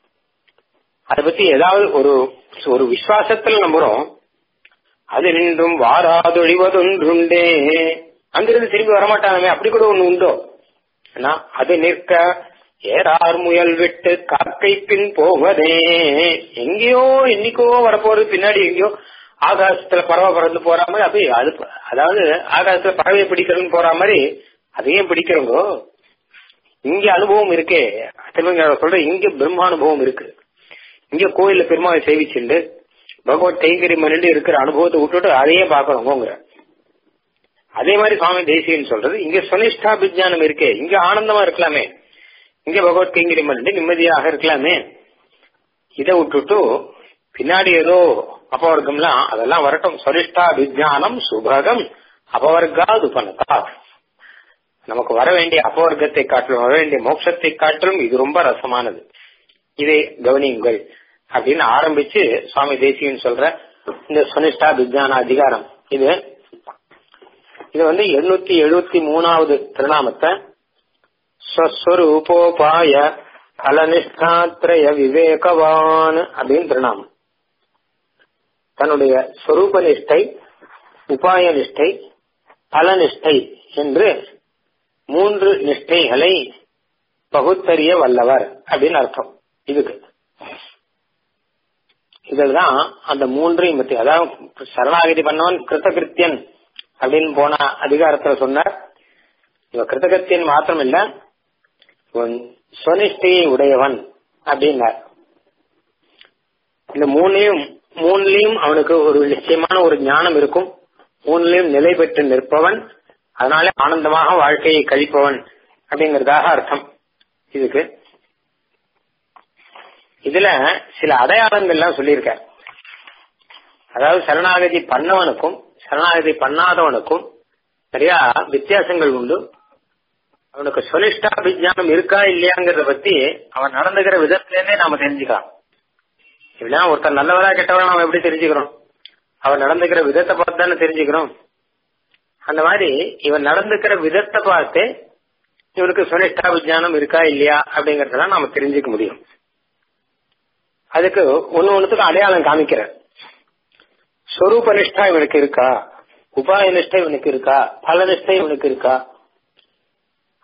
அதை பத்தி ஏதாவது ஒரு ஒரு விசுவாசத்துல நம்புறோம் அது நின்றும் வாராதொழிவதொன்றுண்டே அங்கிருந்து திரும்பி வரமாட்டானமே அப்படி கூட ஒண்ணு உண்டோ ஏன்னா அது நிற்க ஏறார் முயல் விட்டு காக்கை பின் போவதே எங்கேயோ என்னைக்கோ வரப்போறது பின்னாடி எங்கேயோ ஆகாசத்துல பறவை பறந்து போற மாதிரி அப்படி அது அதாவது ஆகாசத்துல பறவையை பிடிக்கிறதுன்னு போற மாதிரி அதையும் பிடிக்கிறவங்க இங்க அனுபவம் இருக்கே திருமங்க சொல்ற இங்க பிரம்மானுபவம் இருக்கு இங்க கோயில்ல பெருமாளை சேவிச்சுண்டு பகவத் கைங்கரி மணிண்டு இருக்கிற அனுபவத்தை விட்டுட்டு அதையே பாக்கணுங்கிற அதே மாதிரி சுவாமி தேசியன்னு சொல்றது இங்க சுனிஷ்டா விஜயானம் இருக்கே இங்க ஆனந்தமா இருக்கலாமே இங்க பகவத் கைங்கரி மணிண்டு நிம்மதியாக இருக்கலாமே இதை விட்டுட்டு பின்னாடி ஏதோ அபவர்க்கம்லாம் அதெல்லாம் வரட்டும் சுனிஷ்டா விஜயானம் சுபகம் அபவர்காது பண்ணதா நமக்கு வர வேண்டிய அபவர்க்கத்தை காட்டிலும் வர வேண்டிய மோட்சத்தை காட்டிலும் இது ரொம்ப ரசமானது இதை கவனியுங்கள் அப்படின்னு ஆரம்பிச்சு சுவாமி தேசியன் சொல்ற இந்த சுனிஷ்டா விஜயான அதிகாரம் இது இது வந்து எண்ணூத்தி எழுபத்தி மூணாவது திருநாமத்தை ஸ்வஸ்வரூபோபாய பலனிஷ்டாத்திரய விவேகவான் அப்படின்னு திருநாமம் தன்னுடைய ஸ்வரூப நிஷ்டை உபாய நிஷ்டை பலனிஷ்டை என்று மூன்று நிஷ்டைகளை பகுத்தறிய வல்லவர் அப்படின்னு அர்த்தம் இதுக்கு இதுதான் அந்த மூன்றையும் பத்தி அதாவது சரணாகதி பண்ணவன் கிருத்தகிருத்தியன் அப்படின்னு போன அதிகாரத்துல சொன்னார் இவ கிருத்தகிருத்தியன் மாத்திரம் இல்ல சுவனிஷ்டையை உடையவன் அப்படின்னார் இந்த மூணையும் மூணுலயும் அவனுக்கு ஒரு நிச்சயமான ஒரு ஞானம் இருக்கும் மூணுலயும் நிலை பெற்று நிற்பவன் அதனால ஆனந்தமாக வாழ்க்கையை கழிப்பவன் அப்படிங்கறதாக அர்த்தம் இதுக்கு இதுல சில அடையாளங்கள்லாம் சொல்லியிருக்கார் அதாவது சரணாகதி பண்ணவனுக்கும் சரணாகதி பண்ணாதவனுக்கும் நிறைய வித்தியாசங்கள் உண்டு அவனுக்கு சொலிஷ்டா விஜயானம் இருக்கா இல்லையாங்கிறத பத்தி அவன் நடந்துகிற விதத்திலேருந்தே நாம தெரிஞ்சுக்கலாம் இப்படின்னா ஒருத்தர் நல்லவரா கெட்டவரா நாம எப்படி தெரிஞ்சுக்கிறோம் அவன் நடந்துக்கிற விதத்தை பார்த்து தானே தெரிஞ்சுக்கிறோம் அந்த மாதிரி இவன் நடந்துக்கிற விதத்தை பார்த்து இவனுக்கு சுனிஷ்டா விஜயானம் இருக்கா இல்லையா அப்படிங்கறதெல்லாம் நாம தெரிஞ்சுக்க முடியும் அதுக்கு ஒன்னு ஒண்ணுத்துக்கு அடையாளம் காமிக்கிற ஸ்வரூப நிஷ்டா இவனுக்கு இருக்கா உபாய நிஷ்டை இவனுக்கு இருக்கா பல நிஷ்டை இவனுக்கு இருக்கா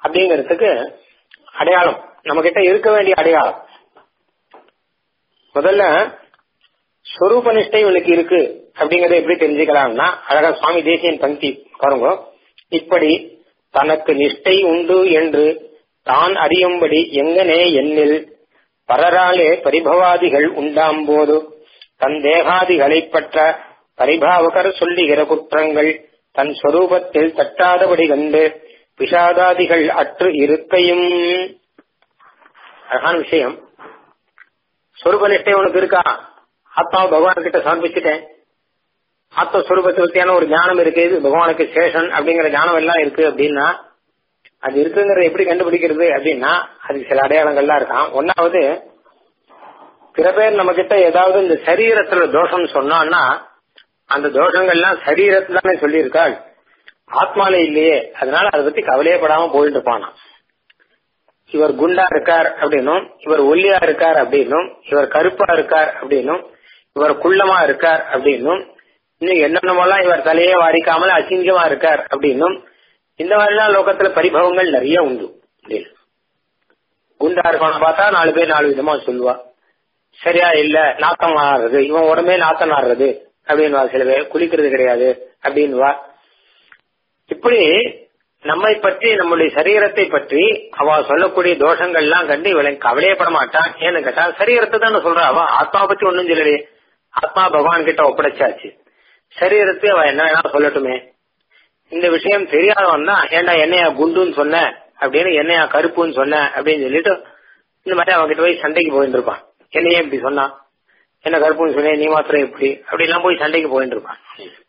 அப்படிங்கிறதுக்கு அடையாளம் நம்ம கிட்ட இருக்க வேண்டிய அடையாளம் முதல்ல ஸ்வரூப நிஷ்டை இவனுக்கு இருக்கு அப்படிங்கறத எப்படி தெரிஞ்சுக்கலாம்னா அழகா சுவாமி தேசியன் பங்கி பாருங்க இப்படி தனக்கு நிஷ்டை உண்டு என்று தான் அறியும்படி எங்கனே எண்ணில் பரராலே பரிபவாதிகள் உண்டாம் போது தன் தேகாதிகளை பற்ற பரிபாவகர் சொல்லுகிற குற்றங்கள் தன் சொரூபத்தில் தட்டாதபடி கண்டு விஷாதாதிகள் அற்று இருக்கையும் அழகான விஷயம் சொரூப நிஷ்டை உனக்கு இருக்கா ஆத்மாவை பகவான் கிட்ட சமர்ப்பிச்சுட்டேன் ஆத்மஸ்வரூபத்தை பத்தியான ஒரு ஞானம் இருக்கு இது பகவானுக்கு சேஷன் அப்படிங்கிற ஞானம் எல்லாம் இருக்கு அப்படின்னா அது இருக்குங்கிறத எப்படி கண்டுபிடிக்கிறது அப்படின்னா அதுக்கு சில அடையாளங்கள்லாம் இருக்கான் ஒன்னாவது சில பேர் நம்ம கிட்ட ஏதாவது இந்த சரீரத்துல தோஷம் சொன்னான்னா அந்த தோஷங்கள்லாம் சரீரத்துல தானே சொல்லியிருக்காள் ஆத்மால இல்லையே அதனால அதை பத்தி கவலையப்படாம போயிட்டு இருப்பானா இவர் குண்டா இருக்கார் அப்படின்னும் இவர் ஒல்லியா இருக்கார் அப்படின்னும் இவர் கருப்பா இருக்கார் அப்படின்னும் இவர் குள்ளமா இருக்கார் அப்படின்னும் இன்னும் என்னென்னமோலாம் இவர் தலையே வாரிக்காமல் அசிங்கமா இருக்கார் அப்படின்னும் இந்த மாதிரிலாம் லோகத்துல பரிபவங்கள் நிறைய உண்டு அப்படின்னு குண்டா இருக்கவன பார்த்தா நாலு பேர் நாலு விதமா சொல்லுவா சரியா இல்ல நாத்தம் ஆடுறது இவன் உடம்பே நாத்தம் ஆடுறது அப்படின்வா சில பேர் குளிக்கிறது கிடையாது அப்படின்வா இப்படி நம்மை பற்றி நம்முடைய சரீரத்தை பற்றி அவ சொல்லக்கூடிய தோஷங்கள்லாம் கண்டு இவளை கவலையப்பட மாட்டான் ஏன்னு கேட்டா சரீரத்தை தானே சொல்றா அவ ஆத்மாவை பத்தி ஒண்ணும் சொல்லலையே ஆத்மா பகவான் கிட்ட ஒப்படைச்சாச்சு சரீரத்தை அவ என்ன வேணா சொல்லட்டுமே இந்த விஷயம் தெரியாதவன் தான் ஏன்டா என்னையா குண்டுன்னு சொன்ன அப்படின்னு என்னையா கருப்புன்னு சொன்ன அப்படின்னு சொல்லிட்டு இந்த மாதிரி அவன் கிட்ட போய் சண்டைக்கு போயிட்டு இருப்பான் என்னையே இப்படி சொன்னான் என்ன கருப்புன்னு சொன்னேன் நீ மாத்திரம் எப்படி அப்படிலாம் போய் சண்டைக்கு போயிட்டு இருப்பான்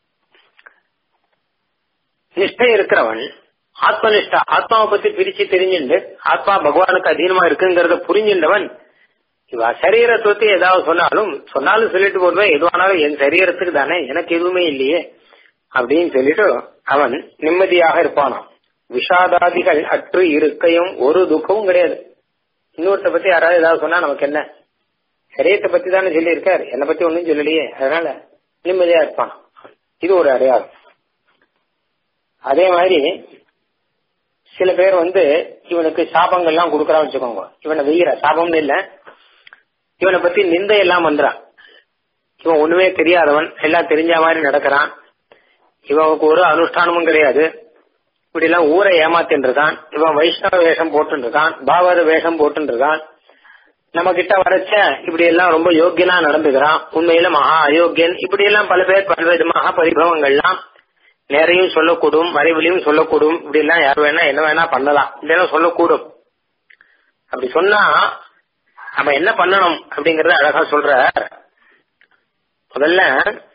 நிஷ்டை இருக்கிறவன் ஆத்மனிஷ்டா ஆத்மாவை பத்தி பிரிச்சு தெரிஞ்சுண்டு ஆத்மா பகவானுக்கு அதீனமா இருக்குங்கிறத புரிஞ்சின்றவன் இவ சரீரத்தை ஏதாவது சொன்னாலும் சொன்னாலும் சொல்லிட்டு போடுவேன் எதுவானாலும் என் சரீரத்துக்கு தானே எனக்கு எதுவுமே இல்லையே அப்படின்னு சொல்லிட்டு அவன் நிம்மதியாக இருப்பானாம் விஷாதாதிகள் அற்று இருக்கையும் ஒரு துக்கமும் கிடையாது இன்னொருத்த பத்தி யாராவது ஏதாவது சொன்னா நமக்கு என்ன சரீரத்தை பத்தி தானே சொல்லியிருக்காரு என்னை பத்தி ஒன்னும் சொல்லலையே அதனால நிம்மதியா இருப்பான் இது ஒரு அடையாளம் அதே மாதிரி சில பேர் வந்து இவனுக்கு சாபங்கள்லாம் கொடுக்கறா வச்சுக்கோங்க இவனை வெய்யற சாபம்னு இல்ல இவனை பத்தி நிந்தை எல்லாம் பண்றான் இவன் ஒண்ணுமே தெரியாதவன் எல்லாம் தெரிஞ்ச மாதிரி நடக்கிறான் இவனுக்கு ஒரு அனுஷ்டானமும் கிடையாது இப்படி எல்லாம் ஊரை ஏமாத்தின்னு இருக்கான் இவன் வைஷ்ணவ வேஷம் போட்டு இருக்கான் பாவத வேஷம் போட்டு இருக்கான் நம்ம கிட்ட வரைச்ச இப்படி எல்லாம் ரொம்ப யோக்கியனா நடந்துக்கிறான் உண்மையில மகா அயோக்கியன் இப்படி எல்லாம் பல பேர் பல விதமாக பரிபவங்கள்லாம் நேரையும் சொல்லக்கூடும் மறைவிலையும் சொல்லக்கூடும் இப்படி எல்லாம் யார் வேணா என்ன வேணா பண்ணலாம் இதெல்லாம் சொல்லக்கூடும் அப்படி சொன்னா நம்ம என்ன பண்ணணும் அப்படிங்கறத அழகா சொல்ற முதல்ல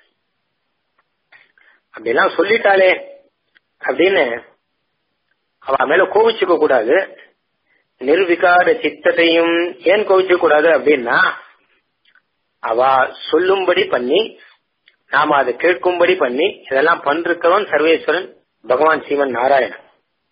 அப்படிலாம் சொல்லிட்டாளே அப்படின்னு அவ மேல கோவிச்சுக்க கூடாது நிர்விகார சித்தத்தையும் ஏன் கோவிச்சுக்க கூடாது அப்படின்னா அவ சொல்லும்படி பண்ணி நாம அதை கேட்கும்படி பண்ணி இதெல்லாம் பண்றவன் சர்வேஸ்வரன் பகவான் சீமன் நாராயணன்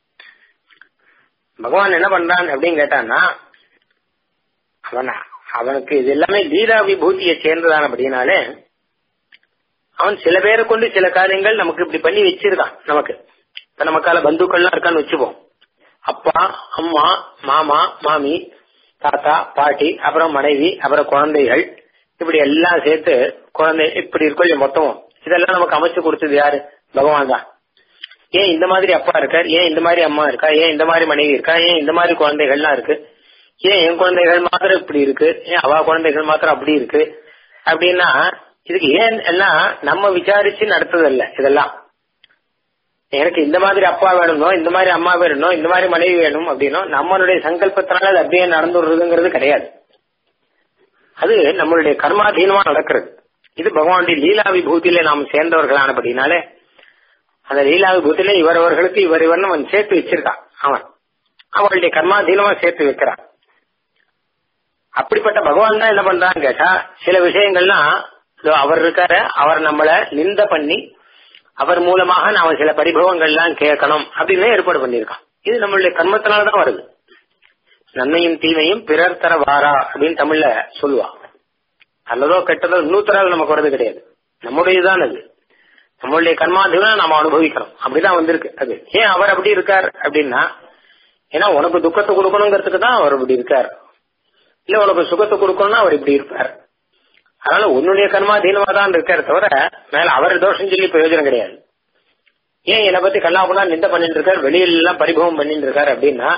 பகவான் என்ன பண்றான் அப்படின்னு கேட்டான்னா அவன் அவனுக்கு இது எல்லாமே லீலா விபூதியை சேர்ந்ததான அப்படின்னாலே அவன் சில பேரை கொண்டு சில காரியங்கள் நமக்கு இப்படி பண்ணி வச்சிருக்கான் நமக்கு இப்ப நமக்கால பந்துக்கள்லாம் இருக்கான்னு வச்சுப்போம் அப்பா அம்மா மாமா மாமி தாத்தா பாட்டி அப்புறம் மனைவி அப்புறம் குழந்தைகள் இப்படி எல்லாம் சேர்த்து குழந்தை இப்படி இருக்கும் மொத்தமும் இதெல்லாம் நமக்கு அமைச்சு கொடுத்தது யாரு பகவான் தான் ஏன் இந்த மாதிரி அப்பா இருக்கார் ஏன் இந்த மாதிரி அம்மா இருக்கா ஏன் இந்த மாதிரி மனைவி இருக்கா ஏன் இந்த மாதிரி குழந்தைகள்லாம் இருக்கு ஏன் என் குழந்தைகள் மாத்திரம் இப்படி இருக்கு ஏன் அவ குழந்தைகள் மாத்திரம் அப்படி இருக்கு அப்படின்னா இதுக்கு ஏன் எல்லாம் நம்ம விசாரிச்சு நடத்துதல்ல இதெல்லாம் எனக்கு இந்த மாதிரி அப்பா வேணுமோ இந்த மாதிரி அம்மா வேணும் இந்த மாதிரி மனைவி வேணும் அப்படின்னா நம்மளுடைய சங்கல்பத்தினால அது அப்படியே நடந்துடுறதுங்கிறது கிடையாது அது நம்மளுடைய கர்மாதீனமா நடக்கிறது இது பகவானுடைய லீலா விபூதியில நாம் சேர்ந்தவர்களானபடினாலே அந்த லீலா விபூதியில இவரவர்களுக்கு இவர் இவன் அவன் சேர்த்து வச்சிருக்கான் அவன் அவளுடைய கர்மாதீனமா சேர்த்து வைக்கிறான் அப்படிப்பட்ட பகவான் தான் என்ன பண்றான்னு கேட்டா சில விஷயங்கள்லாம் அவர் இருக்காரு அவர் நம்மள நிந்த பண்ணி அவர் மூலமாக நாம சில பரிபவங்கள்லாம் கேட்கணும் அப்படின்னு ஏற்பாடு பண்ணிருக்கான் இது நம்மளுடைய கர்மத்தினாலதான் வருது நன்மையும் தீமையும் பிறர் தர வாரா அப்படின்னு தமிழ்ல சொல்லுவா நல்லதோ கெட்டதோ இன்னொருத்தரால் நமக்கு வர்றது கிடையாது நம்முடையதுதான் அது நம்மளுடைய கர்மாதினா நாம அனுபவிக்கிறோம் அப்படிதான் வந்திருக்கு அது ஏன் அவர் அப்படி இருக்கார் அப்படின்னா ஏன்னா உனக்கு துக்கத்தை கொடுக்கணுங்கிறதுக்கு தான் அவர் இப்படி இருக்கார் இல்ல உனக்கு சுகத்தை கொடுக்கணும்னா அவர் இப்படி இருப்பார் அதனால உன்னுடைய கர்மாதீனமா தான் இருக்காரு தவிர மேல அவர் தோஷம் சொல்லி பிரயோஜனம் கிடையாது ஏன் என்னை பத்தி கல்லாபுனா நிந்த பண்ணிட்டு இருக்காரு வெளியில எல்லாம் பரிபவம் பண்ணிட்டு இருக்காரு அப்படின்னா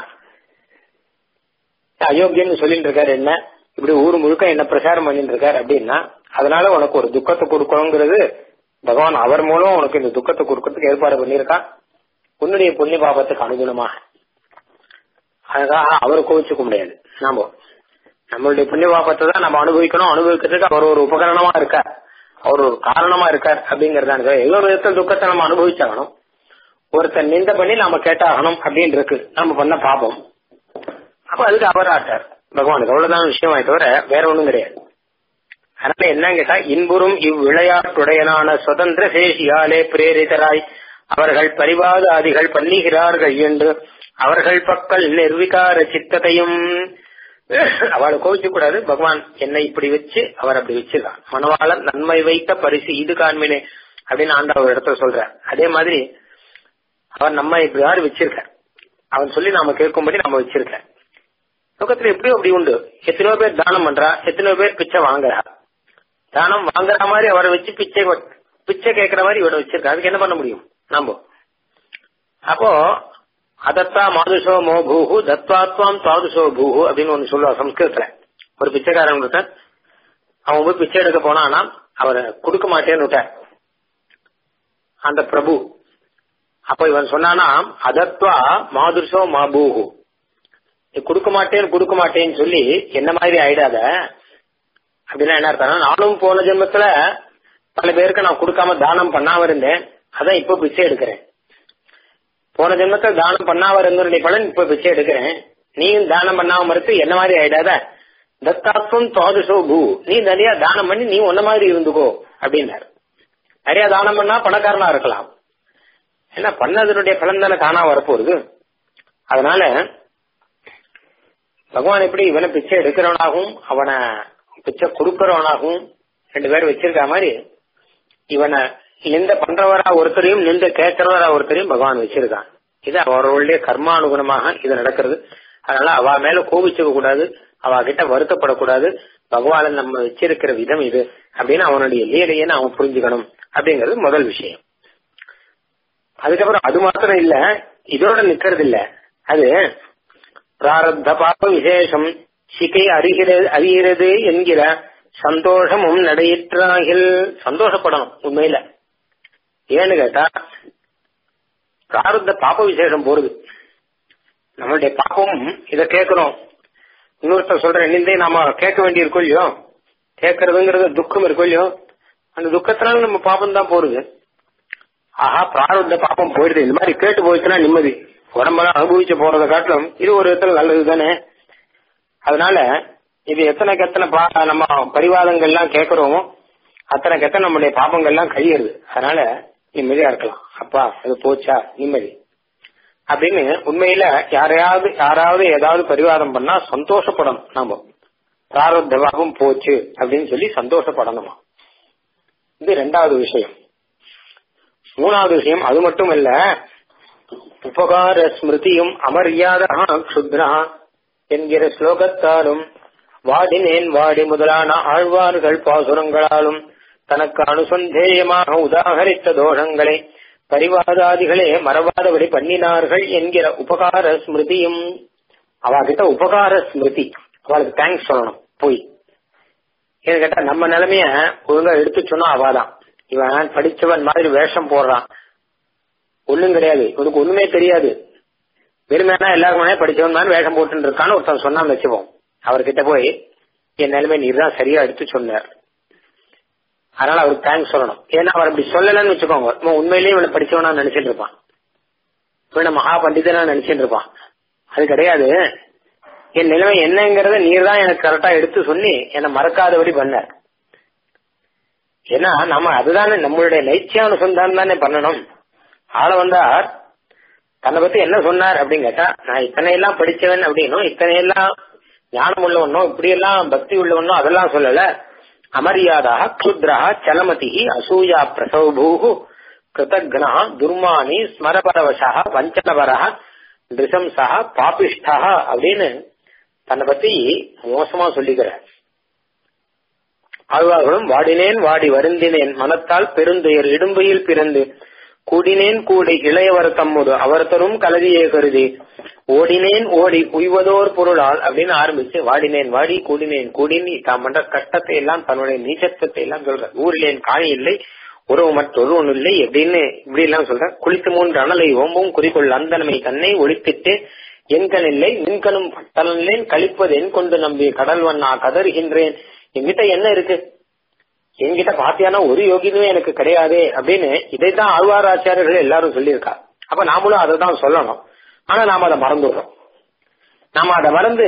அயோக்கியன்னு சொல்லிட்டு இருக்காரு என்ன இப்படி ஊர் முழுக்க என்ன பிரச்சாரம் பண்ணிட்டு இருக்காரு அப்படின்னா அதனால உனக்கு ஒரு துக்கத்தை கொடுக்கணுங்கிறது பகவான் அவர் மூலம் உனக்கு இந்த துக்கத்தை கொடுக்கறதுக்கு ஏற்பாடு பண்ணியிருக்கான் உன்னுடைய புண்ணிய பாபத்துக்கு அனுகுணமாக அதுக்காக அவர் கோவிச்சுக்க முடியாது நாம நம்மளுடைய புண்ணிய பாபத்தை தான் நம்ம அனுபவிக்கணும் அனுபவிக்கிறதுக்கு அவர் ஒரு உபகரணமா இருக்கார் அவர் ஒரு காரணமா இருக்கார் அப்படிங்கறதான ஏதோ ஒரு விதத்தில் துக்கத்தை நம்ம அனுபவிச்சாகணும் ஒருத்தர் நிந்த பண்ணி நாம கேட்டாகணும் அப்படின்னு இருக்கு நம்ம பண்ண பாபம் அப்ப அதுக்கு அவர் ஆட்டார் பகவானுக்கு அவ்வளவுதான் விஷயமா தவிர வேற ஒண்ணும் கிடையாது அதனால என்னன்னு கேட்டா இன்புறும் இவ்விளையாட்டுடையனான சுதந்திர சேஷியாலே பிரேரிதராய் அவர்கள் பரிவாதாதிகள் பண்ணுகிறார்கள் என்று அவர்கள் பக்கல் நிர்விகார சித்தத்தையும் அவளை கோவிக்க கூடாது பகவான் என்னை இப்படி வச்சு அவர் அப்படி வச்சிருக்கான் மனவாளன் நன்மை வைத்த பரிசு இது காண்பினே அப்படின்னு ஆண்டா ஒரு இடத்துல சொல்ற அதே மாதிரி அவன் நம்ம இப்படி யாரு வச்சிருக்க அவன் சொல்லி நாம கேட்கும்படி நம்ம வச்சிருக்க லோகத்துல எப்படியும் அப்படி உண்டு எத்தனையோ பேர் தானம் பண்றா எத்தனையோ பேர் பிச்சை வாங்குறா தானம் வாங்குற மாதிரி அவரை வச்சு பிச்சை பிச்சை கேட்கற மாதிரி இவரை வச்சிருக்கா அதுக்கு என்ன பண்ண முடியும் நாம அப்போ அதத்தா மாதுஷோ மோ பூஹு தத்வாத்வாம் தாதுஷோ பூஹு அப்படின்னு ஒண்ணு சொல்லுவா சம்ஸ்கிருத்துல ஒரு பிச்சைக்காரன் இருக்க அவன் போய் பிச்சை எடுக்க போனானா அவரை கொடுக்க மாட்டேன்னு விட்டார் அந்த பிரபு அப்ப இவன் சொன்னானா அதத்வா மாதுஷோ மா பூஹு கொடுக்க மாட்டேன் கொடுக்க மாட்டேன்னு சொல்லி என்ன மாதிரி ஆயிடாத அப்படின்னா என்ன அர்த்தம் நானும் போன ஜென்மத்துல பல பேருக்கு நான் கொடுக்காம தானம் பண்ணாம இருந்தேன் அதான் இப்ப பிச்சை எடுக்கிறேன் போன ஜென்மத்துல தானம் பண்ணாம இருந்தனுடைய பலன் இப்ப பிச்சை எடுக்கிறேன் நீயும் தானம் பண்ணாம இருக்கு என்ன மாதிரி ஆயிடாத தத்தாத்வம் துவாதுஷோ பூ நீ நிறைய தானம் பண்ணி நீ ஒன்ன மாதிரி இருந்துக்கோ அப்படின்னாரு நிறைய தானம் பண்ணா பணக்காரனா இருக்கலாம் ஏன்னா பண்ணதனுடைய பலன் தானே காணா வரப்போகுது அதனால பகவான் எப்படி இவனை பிச்சை எடுக்கிறவனாகவும் அவனை பிச்சை கொடுக்கிறவனாகவும் ரெண்டு பேரும் வச்சிருக்க மாதிரி இவனை நிந்த பண்றவரா ஒருத்தரையும் நிந்த கேட்கிறவரா ஒருத்தரையும் பகவான் வச்சிருக்கான் இது அவர்களுடைய கர்மானுகுணமாக இது நடக்கிறது அதனால அவ மேல கோபிச்சுக்க கூடாது அவ கிட்ட வருத்தப்படக்கூடாது பகவான் நம்ம வச்சிருக்கிற விதம் இது அப்படின்னு அவனுடைய லீலையன்னு அவன் புரிஞ்சுக்கணும் அப்படிங்கறது முதல் விஷயம் அதுக்கப்புறம் அது மாத்திரம் இல்ல இதோட நிக்கிறது இல்ல அது பிராரப்த பாப விசேஷம் சிகை அறிகிறது அறிகிறது என்கிற சந்தோஷமும் நடையிற்றாகில் சந்தோஷப்படணும் உண்மையில ஏன்னு கேட்டா பிராரப்த பாப விசேஷம் போறது நம்மளுடைய பாப்பமும் இத கேட்கிறோம் இன்னொருத்தர் சொல்ற நிந்தை நாம கேட்க வேண்டி இருக்கோ இல்லையோ கேட்கறதுங்கிறது துக்கம் இருக்கோ இல்லையோ அந்த துக்கத்தினால நம்ம பாப்பம் தான் போறது ஆஹா பிராரப்த பாப்பம் போயிடுது இந்த மாதிரி கேட்டு போயிடுச்சுன்னா நிம்மதி உடம்பெல்லாம் அனுபவிச்சு போறதை காட்டிலும் இது ஒரு விதத்துல நல்லது தானே அதனால இது எத்தனைக்கு எத்தனை பா- நம்ம பரிவாதங்கள்லாம் கேட்கிறோமோ அத்தனைக்கு எத்தனை நம்முடைய பாபங்கள்லாம் கழியிறது அதனால நிம்மதியா இருக்கலாம் அப்பா அது போச்சா நிம்மதி அப்படின்னு உண்மையில யாரையாவது யாராவது ஏதாவது பரிவாதம் பண்ணா சந்தோஷப்படணும் நாம பிராரப்த பாபம் போச்சு அப்படின்னு சொல்லி சந்தோஷப்படணுமா இது ரெண்டாவது விஷயம் மூணாவது விஷயம் அது மட்டும் இல்ல உபகார ஸ்மிருதியும் அமரியாதா க்ஷுத்ரா என்கிற ஸ்லோகத்தாலும் வாடினேன் வாடி முதலான ஆழ்வார்கள் பாசுரங்களாலும் தனக்கு அனுசந்தேயமாக உதாகரித்த தோஷங்களை பரிவாதாதிகளே மறவாதபடி பண்ணினார்கள் என்கிற உபகார ஸ்மிருதியும் அவகிட்ட உபகார ஸ்மிருதி அவளுக்கு தேங்க்ஸ் சொல்லணும் போய் ஏன்னு கேட்டா நம்ம நிலைமைய ஒழுங்கா எடுத்து சொன்னா அவாதான் இவன் படிச்சவன் மாதிரி வேஷம் போடுறான் ஒண்ணும் கிடையாது இவனுக்கு ஒண்ணுமே தெரியாது வெறுமையான எல்லாரும் முன்னாடி படிச்சவன் மாதிரி வேஷம் போட்டு இருக்கான்னு ஒருத்தன் சொன்னான்னு வச்சுப்போம் அவர்கிட்ட போய் என் நிலைமை நீர் தான் சரியா எடுத்து சொன்னார் அதனால அவருக்கு தேங்க்ஸ் சொல்லணும் ஏன்னா அவர் அப்படி சொல்லலன்னு வச்சுக்கோங்க இவன் உண்மையிலேயே இவனை படிச்சவனா நினைச்சிட்டு இருப்பான் இவனை மகா பண்டிதனா நினைச்சிட்டு இருப்பான் அது கிடையாது என் நிலைமை என்னங்கிறத நீர் தான் எனக்கு கரெக்டா எடுத்து சொல்லி என்னை மறக்காதபடி பண்ணார் ஏன்னா நம்ம அதுதானே நம்மளுடைய நைச்சியானுசந்தானம் தானே பண்ணணும் ஆள வந்தார் தன்னை பத்தி என்ன சொன்னார் அப்படின்னு கேட்டா நான் இத்தனை எல்லாம் படிச்சவன் அப்படின்னும் இத்தனை எல்லாம் ஞானம் உள்ளவனோ இப்படி எல்லாம் பக்தி உள்ளவனோ அதெல்லாம் சொல்லல அமரியாதா க்ஷுத்ரா சலமதி அசூயா பிரசவபூ கிருதக்னா துர்மானி ஸ்மரபரவசா வஞ்சனபர நிருசம் சஹா பாபிஷ்டா அப்படின்னு தன்னை பத்தி மோசமா சொல்லிக்கிறார் ஆழ்வார்களும் வாடினேன் வாடி வருந்தினேன் மனத்தால் பெருந்துயர் இடும்பையில் பிறந்து கூடினேன் கூடி இளையவர் தம்முடு அவர் தரும் கலதியே கருதி ஓடினேன் ஓடி உய்வதோர் பொருளால் அப்படின்னு ஆரம்பிச்சு வாடினேன் வாடி கூடினேன் கூடின்னு தாம் பண்ற கஷ்டத்தை எல்லாம் தன்னுடைய நீச்சத்துவத்தை எல்லாம் சொல்ற ஊரிலேன் காணி இல்லை உறவு மற்றொரு ஒன்று இல்லை எப்படின்னு இப்படி எல்லாம் சொல்ற குளித்து மூன்று அனலை ஓம்பும் குறிக்கொள் அந்தனமை தன்னை ஒழித்திட்டு என்கண் இல்லை மின்கணும் பட்டலேன் கழிப்பது என் கொண்டு நம்பி கடல் வண்ணா கதறுகின்றேன் என்கிட்ட என்ன இருக்கு என்கிட்ட பாத்தியானா ஒரு யோகினுமே எனக்கு கிடையாது அப்படின்னு இதைத்தான் ஆழ்வார் ஆச்சாரியர்கள் எல்லாரும் சொல்லியிருக்கா அப்ப நாமளும் அதை தான் சொல்லணும் ஆனா நாம அதை மறந்துடுறோம் நாம அதை மறந்து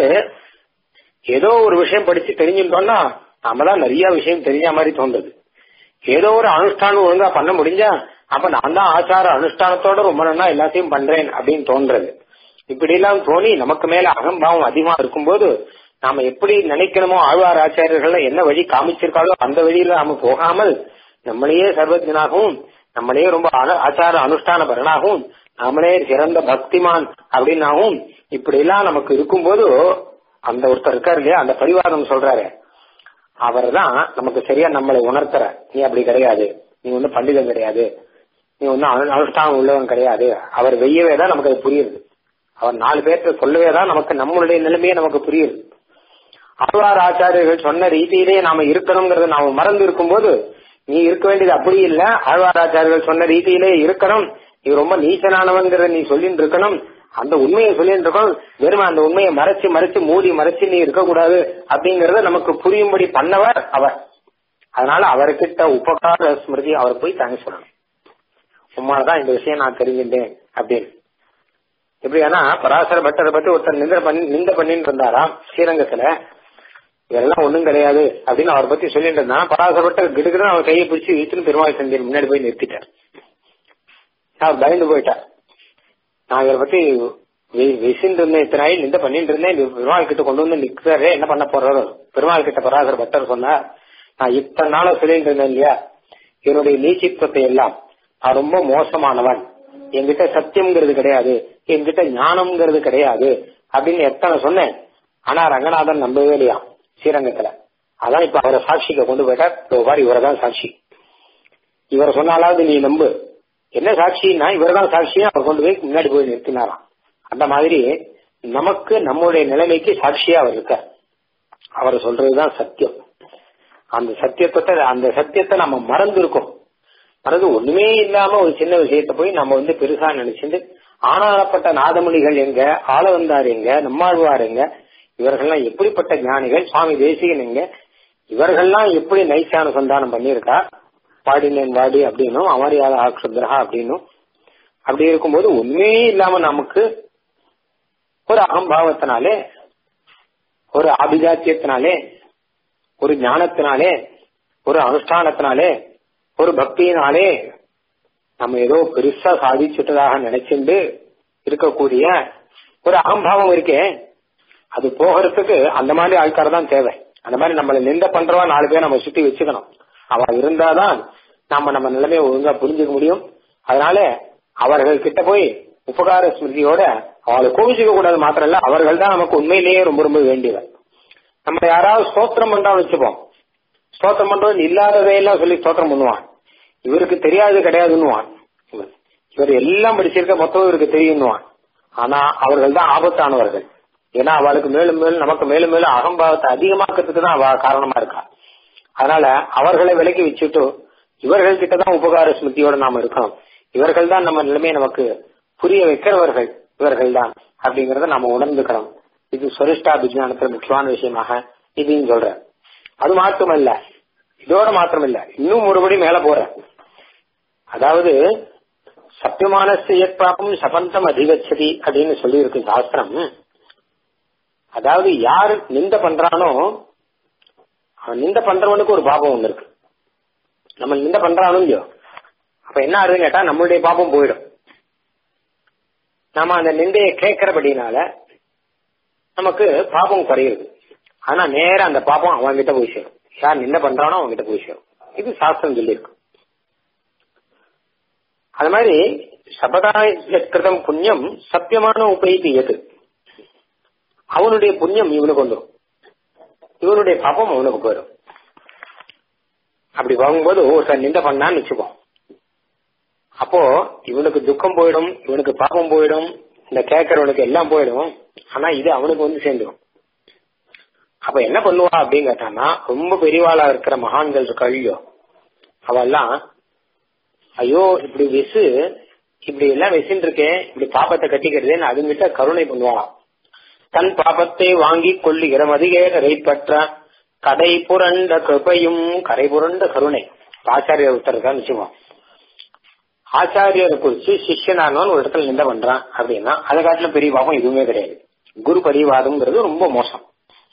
ஏதோ ஒரு விஷயம் படிச்சு தெரிஞ்சுட்டோம்னா நாம தான் நிறைய விஷயம் தெரிஞ்ச மாதிரி தோன்றுது ஏதோ ஒரு அனுஷ்டானம் ஒழுங்கா பண்ண முடிஞ்சா அப்ப நான் தான் ஆச்சார அனுஷ்டானத்தோட ரொம்ப நல்லா எல்லாத்தையும் பண்றேன் அப்படின்னு தோன்றது இப்படி எல்லாம் தோணி நமக்கு மேல அகம்பாவம் அதிகமா இருக்கும்போது நாம எப்படி நினைக்கணுமோ ஆழ்வார் ஆச்சாரியர்கள் என்ன வழி காமிச்சிருக்காளோ அந்த வழியில நாம போகாமல் நம்மளையே சர்வஜனாகவும் நம்மளையே ரொம்ப ஆச்சார அனுஷ்டான பரனாகவும் நாமளே சிறந்த பக்திமான் அப்படின்னாவும் இப்படி எல்லாம் நமக்கு இருக்கும்போது அந்த ஒருத்தர் இருக்காரு இல்லையா அந்த பரிவாரம் சொல்றாரு அவர் தான் நமக்கு சரியா நம்மளை உணர்த்துற நீ அப்படி கிடையாது நீ ஒன்னும் பண்டிதன் கிடையாது நீ ஒன்னும் அனுஷ்டானம் உள்ளவன் கிடையாது அவர் வெய்யவே தான் நமக்கு அது புரியுது அவர் நாலு பேர்த்த சொல்லவே தான் நமக்கு நம்மளுடைய நிலைமையே நமக்கு புரியுது ஆழ்வார் ஆச்சாரியர்கள் சொன்ன ரீதியிலே நாம இருக்கணுங்கிறத நாம மறந்து இருக்கும்போது நீ இருக்க வேண்டியது அப்படி இல்ல ஆழ்வார் ஆச்சாரியர்கள் சொன்ன ரீதியிலே இருக்கணும் நீ ரொம்ப நீச்சனானவன்கிற நீ சொல்லிட்டு இருக்கணும் அந்த உண்மையை சொல்லிட்டு இருக்கணும் வெறும் அந்த உண்மையை மறைச்சு மறைச்சு மூடி மறைச்சு நீ இருக்கக்கூடாது அப்படிங்கறத நமக்கு புரியும்படி பண்ணவர் அவர் அதனால அவர்கிட்ட உபகார ஸ்மிருதி அவர் போய் தாங்க சொல்லணும் உம்மாலதான் இந்த விஷயம் நான் தெரிஞ்சிட்டேன் அப்படின்னு எப்படியானா பராசர பட்டரை பத்தி ஒருத்தர் நிந்த பண்ணி நிந்த பண்ணிட்டு இருந்தாராம் ஸ்ரீரங்கத்துல இதெல்லாம் ஒண்ணும் கிடையாது அப்படின்னு அவரை பத்தி சொல்லிட்டு இருந்தா பராசர பட்டர் கிடுக்கிட்டு அவர் கையை பிடிச்சி இழுத்துன்னு பெருமாள் சந்திரன் முன்னாடி போய் நிறுத்திட்டார் அவர் பயந்து போயிட்டார் நான் இவரை பத்தி விசின்னு இருந்தேன் இத்தனை நாள் நிந்த பண்ணிட்டு இருந்தேன் பெருமாள் கிட்ட கொண்டு வந்து நிக்கிறாரு என்ன பண்ண போறாரு பெருமாள் கிட்ட பராசர பட்டர் சொன்னார் நான் இத்தனை நாள சொல்லிட்டு இருந்தேன் இல்லையா என்னுடைய நீச்சித்துவத்தை எல்லாம் நான் ரொம்ப மோசமானவன் என்கிட்ட சத்தியம்ங்கிறது கிடையாது என்கிட்ட ஞானம்ங்கிறது கிடையாது அப்படின்னு எத்தனை சொன்னேன் ஆனா ரங்கநாதன் நம்பவே இல்லையா ஸ்ரீரங்கத்துல அதான் இப்ப அவரை சாட்சிக்க கொண்டு போயிட்டார் பாரு இவரை தான் சாட்சி இவரை சொன்னாலாவது நீ நம்பு என்ன சாட்சின்னா இவர் தான் சாட்சியா அவர் கொண்டு போய் முன்னாடி போய் நிறுத்தினாராம் அந்த மாதிரி நமக்கு நம்முடைய நிலைமைக்கு சாட்சியா அவர் இருக்க அவர் சொல்றதுதான் சத்தியம் அந்த சத்தியத்தை அந்த சத்தியத்தை நம்ம மறந்து இருக்கோம் மறந்து ஒண்ணுமே இல்லாம ஒரு சின்ன விஷயத்த போய் நம்ம வந்து பெருசா நினைச்சிட்டு ஆனாலப்பட்ட நாதமொழிகள் எங்க ஆள வந்தார் எங்க நம்மாழ்வார் எங்க இவர்கள்லாம் எப்படிப்பட்ட ஞானிகள் சுவாமி தேசிகன் எங்க இவர்கள்லாம் எப்படி நைசான சந்தானம் பண்ணியிருக்கா பாடினேன் வாடி அப்படின்னும் அமரியாத ஆக்ஷுத்ரா அப்படின்னும் அப்படி இருக்கும்போது உண்மையே இல்லாம நமக்கு ஒரு அகம்பாவத்தினாலே ஒரு ஆபிஜாத்தியத்தினாலே ஒரு ஞானத்தினாலே ஒரு அனுஷ்டானத்தினாலே ஒரு பக்தியினாலே நம்ம ஏதோ பெருசா சாதிச்சுட்டதாக நினைச்சுண்டு இருக்கக்கூடிய ஒரு அகம்பாவம் இருக்கே அது போகிறதுக்கு அந்த மாதிரி ஆட்கார் தான் தேவை அந்த மாதிரி நம்மள நிந்த பண்றவா நாலு பேர் நம்ம சுத்தி வச்சுக்கணும் அவ இருந்தாதான் நம்ம நம்ம நிலைமையை ஒழுங்கா புரிஞ்சுக்க முடியும் அதனால அவர்கள் கிட்ட போய் உபகார ஸ்மிருதியோட அவளை கோவிச்சுக்க கூடாது மாத்திரம் இல்ல அவர்கள் தான் நமக்கு உண்மையிலேயே ரொம்ப ரொம்ப வேண்டியவர் நம்ம யாராவது ஸ்தோத்திரம் பண்றா வச்சுப்போம் ஸ்தோத்திரம் பண்றது இல்லாததையெல்லாம் சொல்லி ஸ்தோத்திரம் பண்ணுவான் இவருக்கு தெரியாது கிடையாதுன்னுவான் இவர் எல்லாம் படிச்சிருக்க மொத்தம் இவருக்கு தெரியும்னுவான் ஆனா அவர்கள் தான் ஆபத்தானவர்கள் ஏன்னா அவளுக்கு மேலும் மேலும் நமக்கு மேலும் மேலும் அகம்பாவத்தை அதிகமாக்கிறதுக்கு தான் அவ காரணமா இருக்கா அதனால அவர்களை விலக்கி வச்சுட்டு இவர்கள் கிட்டதான் உபகார ஸ்மிருதியோட நாம இருக்கணும் இவர்கள் தான் நம்ம நிலைமையை நமக்கு புரிய வைக்கிறவர்கள் இவர்கள் தான் அப்படிங்கறத நாம உணர்ந்துக்கணும் இது சொரிஷ்டா விஜயானத்துல முக்கியமான விஷயமாக இதையும் சொல்ற அது மாத்திரமல்ல இதோட மாத்திரமில்ல இன்னும் ஒருபடி மேல போற அதாவது சத்தியமான செய்யப்பாப்பும் சபந்தம் அதிகச்சதி அப்படின்னு சொல்லி இருக்கு சாஸ்திரம் அதாவது யாரு நிந்த பண்றானோ அவன் நிந்த பண்றவனுக்கு ஒரு பாபம் ஒண்ணு இருக்கு நம்ம நிந்த பண்றானோ இல்லையோ அப்ப என்ன ஆகுதுன்னு கேட்டா நம்மளுடைய பாபம் போயிடும் நாம அந்த நிந்தையை கேட்கறபடினால நமக்கு பாபம் குறையுது ஆனா நேரம் அந்த பாபம் அவன் கிட்ட போய் சேரும் யார் நிந்த பண்றானோ அவன் கிட்ட போய் சேரும் இது சாஸ்திரம் சொல்லியிருக்கு அது மாதிரி சபதாகிருதம் புண்ணியம் சத்தியமான உபயோகி எது அவனுடைய புண்ணியம் இவனுக்கு வந்துடும் இவனுடைய பாப்பம் அவனுக்கு போயிடும் அப்படி வாங்கும்போது ஒருத்தர் நிந்த பண்ணான்னு வச்சுப்போம் அப்போ இவனுக்கு துக்கம் போயிடும் இவனுக்கு பாப்பம் போயிடும் இந்த கேட்கறவனுக்கு எல்லாம் போயிடும் ஆனா இது அவனுக்கு வந்து சேர்ந்துடும் அப்ப என்ன பண்ணுவா அப்படின்னு கேட்டான்னா ரொம்ப பெரியவாளா இருக்கிற மகான்கள் இருக்க ஐயோ அவெல்லாம் ஐயோ இப்படி விசு இப்படி எல்லாம் வெசின்னு இருக்கேன் இப்படி பாப்பத்தை கட்டிக்கிறதேன்னு அதுங்கிட்ட கருணை பண்ணுவாளாம் தன் பாபத்தை வாங்கி கொள்ளுகிற மதிகேரரை பற்ற கடை புரண்ட கிருபையும் கரை புரண்ட கருணை ஆச்சாரியர் உத்தரதான் நிச்சயமா ஆச்சாரியரை குறிச்சு சிஷ்யனானவன் ஒரு இடத்துல நிந்த பண்றான் அப்படின்னா அதை காட்டுல பெரிய பாவம் எதுவுமே கிடையாது குரு பரிவாதம்ங்கிறது ரொம்ப மோசம்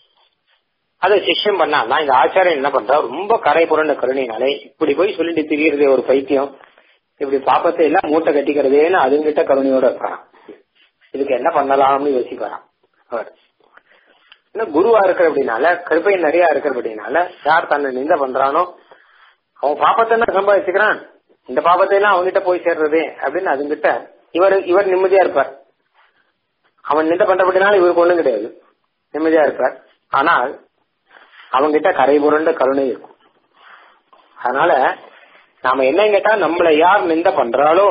அதை சிஷ்யம் பண்ணா இந்த ஆச்சாரியன் என்ன பண்றா ரொம்ப கரை புரண்ட கருணைனாலே இப்படி போய் சொல்லிட்டு திரியறதே ஒரு பைத்தியம் இப்படி பாப்பத்தை எல்லாம் மூட்டை கட்டிக்கிறதேன்னு அதுங்கிட்ட கருணையோட இருக்காராம் இதுக்கு என்ன பண்ணலாம்னு யோசிக்கிறான் அவர் இன்னும் குருவா இருக்கிற அப்படின்னால கருப்பை நிறைய இருக்கிற அப்படின்னால யார் தன்னை நிந்த பண்றானோ அவன் பாப்பத்தை என்ன சம்பாதிச்சுக்கிறான் இந்த பாப்பத்தை எல்லாம் அவன்கிட்ட போய் சேர்றது அப்படின்னு அதுங்கிட்ட இவர் இவர் நிம்மதியா இருப்பார் அவன் நிந்த பண்றபடினால இவருக்கு ஒண்ணும் கிடையாது நிம்மதியா இருப்பார் ஆனால் அவங்கிட்ட கரை புரண்ட கருணை இருக்கும் அதனால நாம என்ன கேட்டா நம்மள யார் நிந்த பண்றாளோ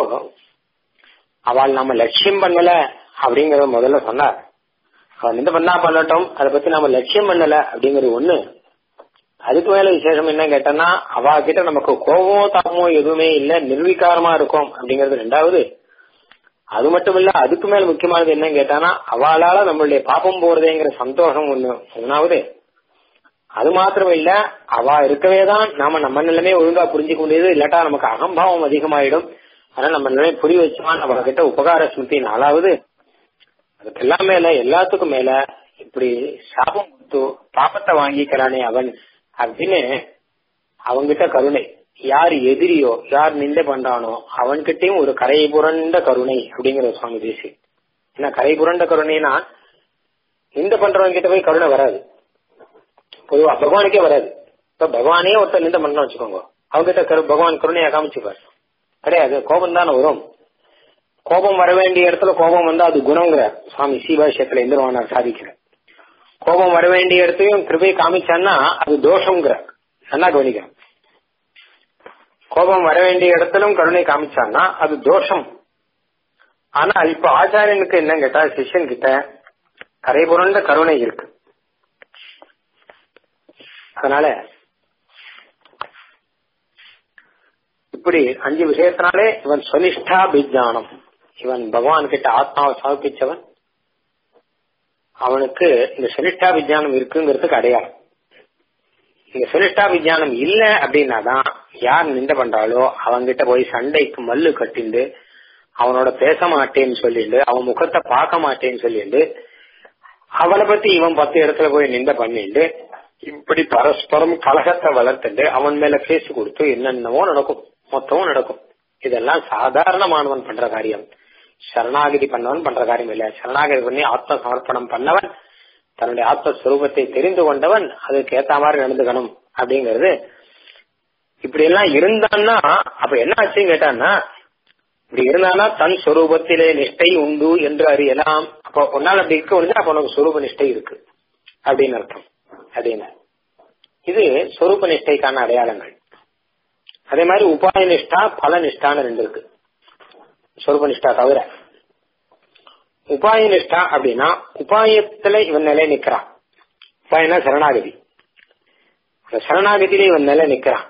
அவள் நம்ம லட்சியம் பண்ணல அப்படிங்கறத முதல்ல சொன்னார் அவன் நிந்த பண்ணா பண்ணட்டும் அதை பத்தி நாம லட்சியம் பண்ணல அப்படிங்கறது ஒண்ணு அதுக்கு மேல விசேஷம் என்ன கேட்டோம்னா அவ கிட்ட நமக்கு கோபமோ தாபமோ எதுவுமே இல்ல நிர்வீகாரமா இருக்கும் அப்படிங்கறது ரெண்டாவது அது மட்டும் இல்ல அதுக்கு மேல முக்கியமானது என்ன கேட்டானா அவளால நம்மளுடைய பாப்பம் போறதேங்கிற சந்தோஷம் ஒண்ணு மூணாவது அது மாத்திரம் இல்ல அவ இருக்கவே தான் நாம நம்ம நிலைமை ஒழுங்கா புரிஞ்சுக்க முடியுது இல்லாட்டா நமக்கு அகம்பாவம் அதிகமாயிடும் அதனால நம்ம நிலைமை புரிய வச்சா நம்ம கிட்ட உபகார ஸ்மிருதி நாலாவது அதுக்கெல்லாம் மேல எல்லாத்துக்கும் மேல இப்படி சாபம் கொடுத்து பாப்பத்தை வாங்கிக்கிறானே அவன் அப்படின்னு அவங்கிட்ட கருணை யார் எதிரியோ யார் நிந்தை பண்றானோ அவன்கிட்டயும் ஒரு கரை புரண்ட கருணை அப்படிங்கிற சுவாமி தேசி ஏன்னா கரை புரண்ட கருணைனா நிந்த பண்றவங்க கிட்ட போய் கருணை வராது பொதுவா பகவானுக்கே வராது இப்ப பகவானே ஒருத்தர் நிந்த பண்ண வச்சுக்கோங்க அவங்ககிட்ட கரு பகவான் கருணையா காமிச்சுப்பார் கிடையாது கோபம் தானே வரும் கோபம் வர வேண்டிய இடத்துல கோபம் வந்தா அது குணங்கிற சுவாமி சீபாஷயத்துல இந்திரவானார் சாதிக்கிற கோபம் வர வேண்டிய இடத்தையும் கிருபை காமிச்சான்னா அது தோஷங்கிற நல்லா கவனிக்கிறேன் கோபம் வர வேண்டிய இடத்திலும் கருணை காமிச்சான்னா அது தோஷம் ஆனா இப்ப ஆச்சாரியனுக்கு என்ன கேட்டா சிஷ்யன் கிட்ட கரை புரண்ட கருணை இருக்கு அதனால இப்படி அஞ்சு விஷயத்தினாலே இவன் சொனிஷ்டா பிஜானம் இவன் பகவான் கிட்ட ஆத்மாவை சமர்ப்பிச்சவன் அவனுக்கு இந்த சொனிஷ்டா விஜயானம் இருக்குங்கிறதுக்கு அடையாளம் இந்த சொனிஷ்டா விஜயானம் இல்ல அப்படின்னா தான் யார் நிந்த பண்றாளோ அவன்கிட்ட போய் சண்டைக்கு மல்லு கட்டிண்டு அவனோட பேச மாட்டேன்னு சொல்லிட்டு அவன் முகத்தை பார்க்க மாட்டேன்னு சொல்லிட்டு அவனை பத்தி இவன் பத்து இடத்துல போய் நிந்த பண்ணிட்டு இப்படி பரஸ்பரம் கலகத்தை வளர்த்துட்டு அவன் மேல பேசி கொடுத்து என்னென்னவோ நடக்கும் மொத்தமும் நடக்கும் இதெல்லாம் சாதாரணமானவன் பண்ற காரியம் சரணாகதி பண்ணவன் பண்ற காரியம் இல்ல சரணாகதி பண்ணி ஆத்ம சமர்ப்பணம் பண்ணவன் தன்னுடைய ஆத்மஸ்வரூபத்தை தெரிந்து கொண்டவன் அதுக்கு ஏத்த மாதிரி நடந்துக்கணும் அப்படிங்கறது இப்படி எல்லாம் இருந்தான்னா அப்ப என்ன ஆச்சுன்னு கேட்டான்னா இப்படி இருந்தானா தன் சொரூபத்திலே நிஷ்டை உண்டு என்று அறியலாம் அப்போ உன்னால் அப்படி இருக்க முடிஞ்சா அப்ப உனக்கு சொரூப நிஷ்டை இருக்கு அப்படின்னு அர்த்தம் அப்படின்னு இது சொரூப நிஷ்டைக்கான அடையாளங்கள் அதே மாதிரி உபாய நிஷ்டா பல நிஷ்டான்னு ரெண்டு இருக்கு சொரூப நிஷ்டா தவிர உபாய நிஷ்டா அப்படின்னா உபாயத்துல இவன் நிலை நிக்கிறான் உபாயனா சரணாகதி அந்த சரணாகதியில இவன் நிலை நிக்கிறான்